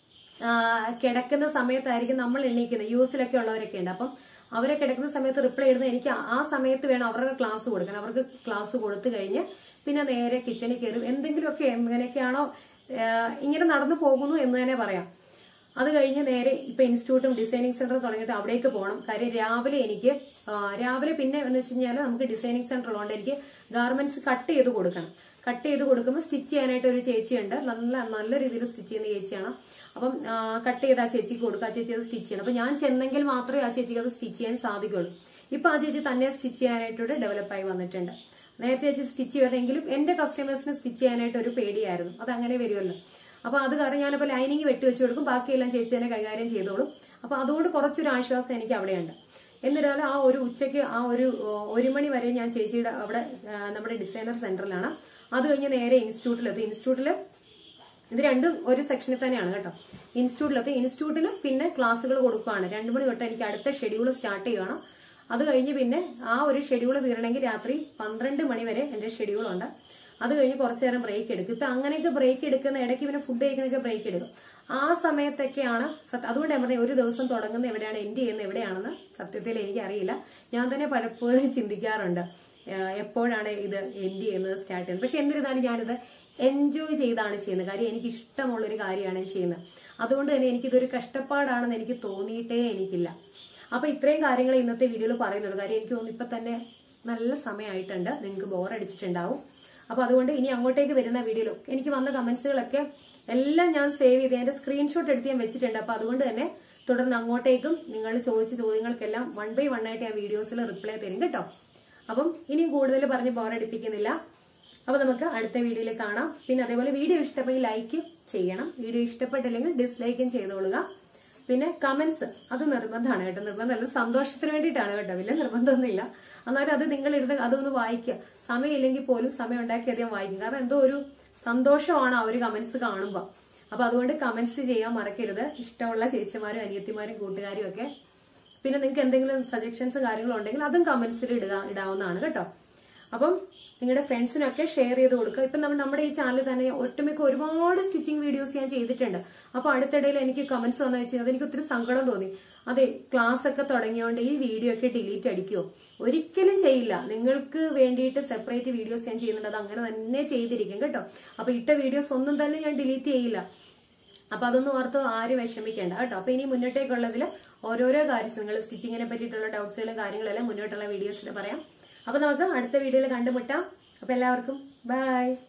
ആ, കിടക്കുന്ന സമയത്തായിരിക്കും നമ്മൾ എണീക്കുന്നത് യു എസിലൊക്കെ ഉള്ളവരൊക്കെ ഉണ്ട് അപ്പം അവരെ കിടക്കുന്ന സമയത്ത് റിപ്ലൈ ഇടുന്ന എനിക്ക് ആ സമയത്ത് വേണം അവരുടെ ക്ലാസ് കൊടുക്കാൻ അവർക്ക് ക്ലാസ് കൊടുത്തു കഴിഞ്ഞ് പിന്നെ നേരെ കിച്ചണിൽ കയറും എന്തെങ്കിലുമൊക്കെ എങ്ങനെയൊക്കെയാണോ ആ, ഇങ്ങനെ നടന്നു പോകുന്നു എന്ന് തന്നെ പറയാം അത് കഴിഞ്ഞ് നേരെ ഇപ്പൊ ഇൻസ്റ്റിറ്റ്യൂട്ടും ഡിസൈനിങ് സെന്ററും തുടങ്ങിയിട്ട് അവിടേക്ക് പോകണം കാര്യം രാവിലെ എനിക്ക് ആ, രാവിലെ പിന്നെ എന്ന് വെച്ച് കഴിഞ്ഞാൽ നമുക്ക് ഡിസൈനിങ് സെന്റർ ഉള്ളതുകൊണ്ട് എനിക്ക് ഗാർമെന്റ്സ് കട്ട് ചെയ്ത് കൊടുക്കണം കട്ട് ചെയ്ത് കൊടുക്കുമ്പോൾ സ്റ്റിച്ച് ചെയ്യാനായിട്ട് ഒരു ചേച്ചിയുണ്ട് നല്ല നല്ല രീതിയിൽ സ്റ്റിച്ച് ചെയ്യുന്ന ചേച്ചിയാണ് അപ്പം കട്ട് ചെയ്ത് ആ ചേച്ചിക്ക് കൊടുക്കുക ആ ചേച്ചി അത് സ്റ്റിച്ച് ചെയ്യണം അപ്പൊ ഞാൻ ചെന്നെങ്കിൽ മാത്രമേ ആ ചേച്ചിക്ക് അത് സ്റ്റിച്ച് ചെയ്യാൻ സാധിക്കുള്ളൂ ഇപ്പൊ ആ ചേച്ചി തന്നെ സ്റ്റിച്ച് ചെയ്യാനായിട്ടൂടെ ഡെവലപ്പായി വന്നിട്ടുണ്ട് നേരത്തെ ചേച്ചി സ്റ്റിച്ച് ചെയ്യുമെങ്കിലും എന്റെ കസ്റ്റമേഴ്സിന് സ്റ്റിച്ച് ചെയ്യാനായിട്ട് ഒരു പേടിയായിരുന്നു അത് അങ്ങനെ വരുമല്ലോ അപ്പൊ അത് കാരണം ഞാനിപ്പോ ലൈനിങ് വെട്ടി വെച്ച് കൊടുക്കും ബാക്കിയെല്ലാം ചേച്ചി തന്നെ കൈകാര്യം ചെയ്തോളും അപ്പൊ അതുകൊണ്ട് കുറച്ചൊരു ആശ്വാസം എനിക്ക് അവിടെയുണ്ട് എന്നിരുന്നാലും ആ ഒരു ഉച്ചയ്ക്ക് ആ ഒരു ഓ, ഒരു മണി വരെ ഞാൻ ചേച്ചിയുടെ അവിടെ ആ, നമ്മുടെ ഡിസൈനർ സെന്ററിലാണ് അത് കഴിഞ്ഞ് നേരെ ഇൻസ്റ്റിറ്റ്യൂട്ടിലെത്തി ഇൻസ്റ്റിറ്റ്യൂട്ടിൽ ഇത് രണ്ടും ഒരു സെക്ഷനിൽ തന്നെയാണ് കേട്ടോ ഇൻസ്റ്റിറ്റ്യൂട്ടിലെത്തി ഇൻസ്റ്റിറ്റ്യൂട്ടിൽ പിന്നെ ക്ലാസ്സുകൾ കൊടുക്കുകയാണ് രണ്ടു മണി തൊട്ട് എനിക്ക് അടുത്ത ഷെഡ്യൂൾ സ്റ്റാർട്ട് ചെയ്യുകയാണ് അത് കഴിഞ്ഞ് പിന്നെ ആ ഒരു ഷെഡ്യൂൾ തീരണമെങ്കിൽ രാത്രി പന്ത്രണ്ട് മണി വരെ എന്റെ ഷെഡ്യൂൾ ഉണ്ട് അത് കഴിഞ്ഞ് കുറച്ചു നേരം ബ്രേക്ക് എടുക്കും ഇപ്പൊ അങ്ങനെയൊക്കെ ബ്രേക്ക് എടുക്കുന്ന ഇടയ്ക്ക് പിന്നെ ഫുഡ് കഴിക്കുന്നൊക്കെ ബ്രേക്ക് എടുക്കും ആ സമയത്തൊക്കെയാണ് സത്യ- അതുകൊണ്ട് ഞാൻ പറഞ്ഞത് ഒരു ദിവസം തുടങ്ങുന്ന എവിടെയാണ് എൻഡ് ചെയ്യുന്നത് എവിടെയാണെന്ന് സത്യത്തിൽ എനിക്കറിയില്ല ഞാൻ തന്നെ പലപ്പോഴും ചിന്തിക്കാറുണ്ട് ഏഹ് എപ്പോഴാണ് ഇത് എൻഡ് ചെയ്യുന്നത് സ്റ്റാർട്ട് ചെയ്യുന്നത് പക്ഷെ എന്നിരുന്നാലും ഞാനിത് എൻജോയ് ചെയ്താണ് ചെയ്യുന്നത് കാര്യം എനിക്ക് ഇഷ്ടമുള്ളൊരു കാര്യമാണ് ഞാൻ ചെയ്യുന്നത് അതുകൊണ്ട് തന്നെ എനിക്കിതൊരു കഷ്ടപ്പാടാണെന്ന് എനിക്ക് തോന്നിയിട്ടേ എനിക്കില്ല അപ്പൊ ഇത്രയും കാര്യങ്ങൾ ഇന്നത്തെ വീഡിയോയിൽ പറയുന്നുള്ളൂ കാര്യം എനിക്ക് തോന്നുന്നു ഇപ്പൊ തന്നെ നല്ല സമയമായിട്ടുണ്ട് നിങ്ങൾക്ക് ബോർ അടിച്ചിട്ടുണ്ടാവും അപ്പൊ അതുകൊണ്ട് ഇനി അങ്ങോട്ടേക്ക് വരുന്ന വീഡിയോയിൽ എനിക്ക് വന്ന കമന്റ്സുകളൊക്കെ എല്ലാം ഞാൻ സേവ് ചെയ്ത് അതിന്റെ സ്ക്രീൻഷോട്ട് എടുത്ത് ഞാൻ വെച്ചിട്ടുണ്ട് അപ്പൊ അതുകൊണ്ട് തന്നെ തുടർന്ന് അങ്ങോട്ടേക്കും നിങ്ങൾ ചോദിച്ച ചോദ്യങ്ങൾക്കെല്ലാം വൺ ബൈ വൺ ആയിട്ട് ഞാൻ വീഡിയോസിൽ റിപ്ലൈ തരും കേട്ടോ അപ്പം ഇനിയും കൂടുതൽ പറഞ്ഞ് ബോറടിപ്പിക്കുന്നില്ല അപ്പൊ നമുക്ക് അടുത്ത വീഡിയോയിൽ കാണാം പിന്നെ അതേപോലെ വീഡിയോ ഇഷ്ടപ്പെട്ടെങ്കിൽ ലൈക്ക് ചെയ്യണം വീഡിയോ ഇഷ്ടപ്പെട്ടില്ലെങ്കിൽ ഡിസ്ലൈക്കും ചെയ്തോളുക പിന്നെ കമന്റ്സ് അത് നിർബന്ധമാണ് കേട്ടോ നിർബന്ധമല്ല സന്തോഷത്തിന് വേണ്ടിയിട്ടാണ് കേട്ടോ വലിയ നിർബന്ധമൊന്നുമില്ല എന്നാലും അത് നിങ്ങൾ ഇരുന്ന് അതൊന്ന് വായിക്കുക സമയമില്ലെങ്കിൽ പോലും സമയം ഉണ്ടാക്കി അധികം വായിക്കും കാരണം എന്തോ ഒരു സന്തോഷമാണ് ആ ഒരു കമന്റ്സ് കാണുമ്പോൾ അപ്പൊ അതുകൊണ്ട് കമന്റ്സ് ചെയ്യാൻ മറക്കരുത് ഇഷ്ടമുള്ള ചേച്ചിമാരും അനിയത്തിമാരും കൂട്ടുകാരും ഒക്കെ പിന്നെ നിങ്ങൾക്ക് എന്തെങ്കിലും സജഷൻസ് കാര്യങ്ങളോ ഉണ്ടെങ്കിൽ അതും കമന്റ്സിൽ ഇടുക ഇടാവുന്നതാണ് കേട്ടോ അപ്പം നിങ്ങളുടെ ഫ്രണ്ട്സിനൊക്കെ ഷെയർ ചെയ്ത് കൊടുക്കുക ഇപ്പം നമ്മൾ നമ്മുടെ ഈ ചാനൽ തന്നെ ഒട്ടുമിക്ക ഒരുപാട് സ്റ്റിച്ചിങ് വീഡിയോസ് ഞാൻ ചെയ്തിട്ടുണ്ട് അപ്പൊ അടുത്തിടയിൽ എനിക്ക് കമന്റ്സ് വന്നു വെച്ചാൽ അതെനിക്ക് ഒത്തിരി സങ്കടം തോന്നി അതെ ക്ലാസ് ഒക്കെ തുടങ്ങിയോണ്ട് ഈ വീഡിയോ ഒക്കെ ഡിലീറ്റ് അടിക്കുമോ ഒരിക്കലും ചെയ്യില്ല നിങ്ങൾക്ക് വേണ്ടിയിട്ട് സെപ്പറേറ്റ് വീഡിയോസ് ഞാൻ ചെയ്യുന്നുണ്ട് അത് അങ്ങനെ തന്നെ ചെയ്തിരിക്കും കേട്ടോ അപ്പൊ ഇട്ട വീഡിയോസ് ഒന്നും തന്നെ ഞാൻ ഡിലീറ്റ് ചെയ്യില്ല അപ്പൊ അതൊന്നും ഓർത്ത് ആരും വിഷമിക്കേണ്ട കേട്ടോ അപ്പൊ ഇനി മുന്നോട്ടേക്കുള്ളതിൽ ഓരോരോ കാര്യം നിങ്ങൾ സ്റ്റിച്ചിങ്ങിനെ പറ്റിയിട്ടുള്ള ഡൗട്ട്സുകളും കാര്യങ്ങളെല്ലാം മുന്നോട്ടുള്ള വീഡിയോസിൽ പറയാം അപ്പൊ നമുക്ക് അടുത്ത വീഡിയോയിൽ കണ്ടുമുട്ടാം അപ്പൊ എല്ലാവർക്കും ബൈ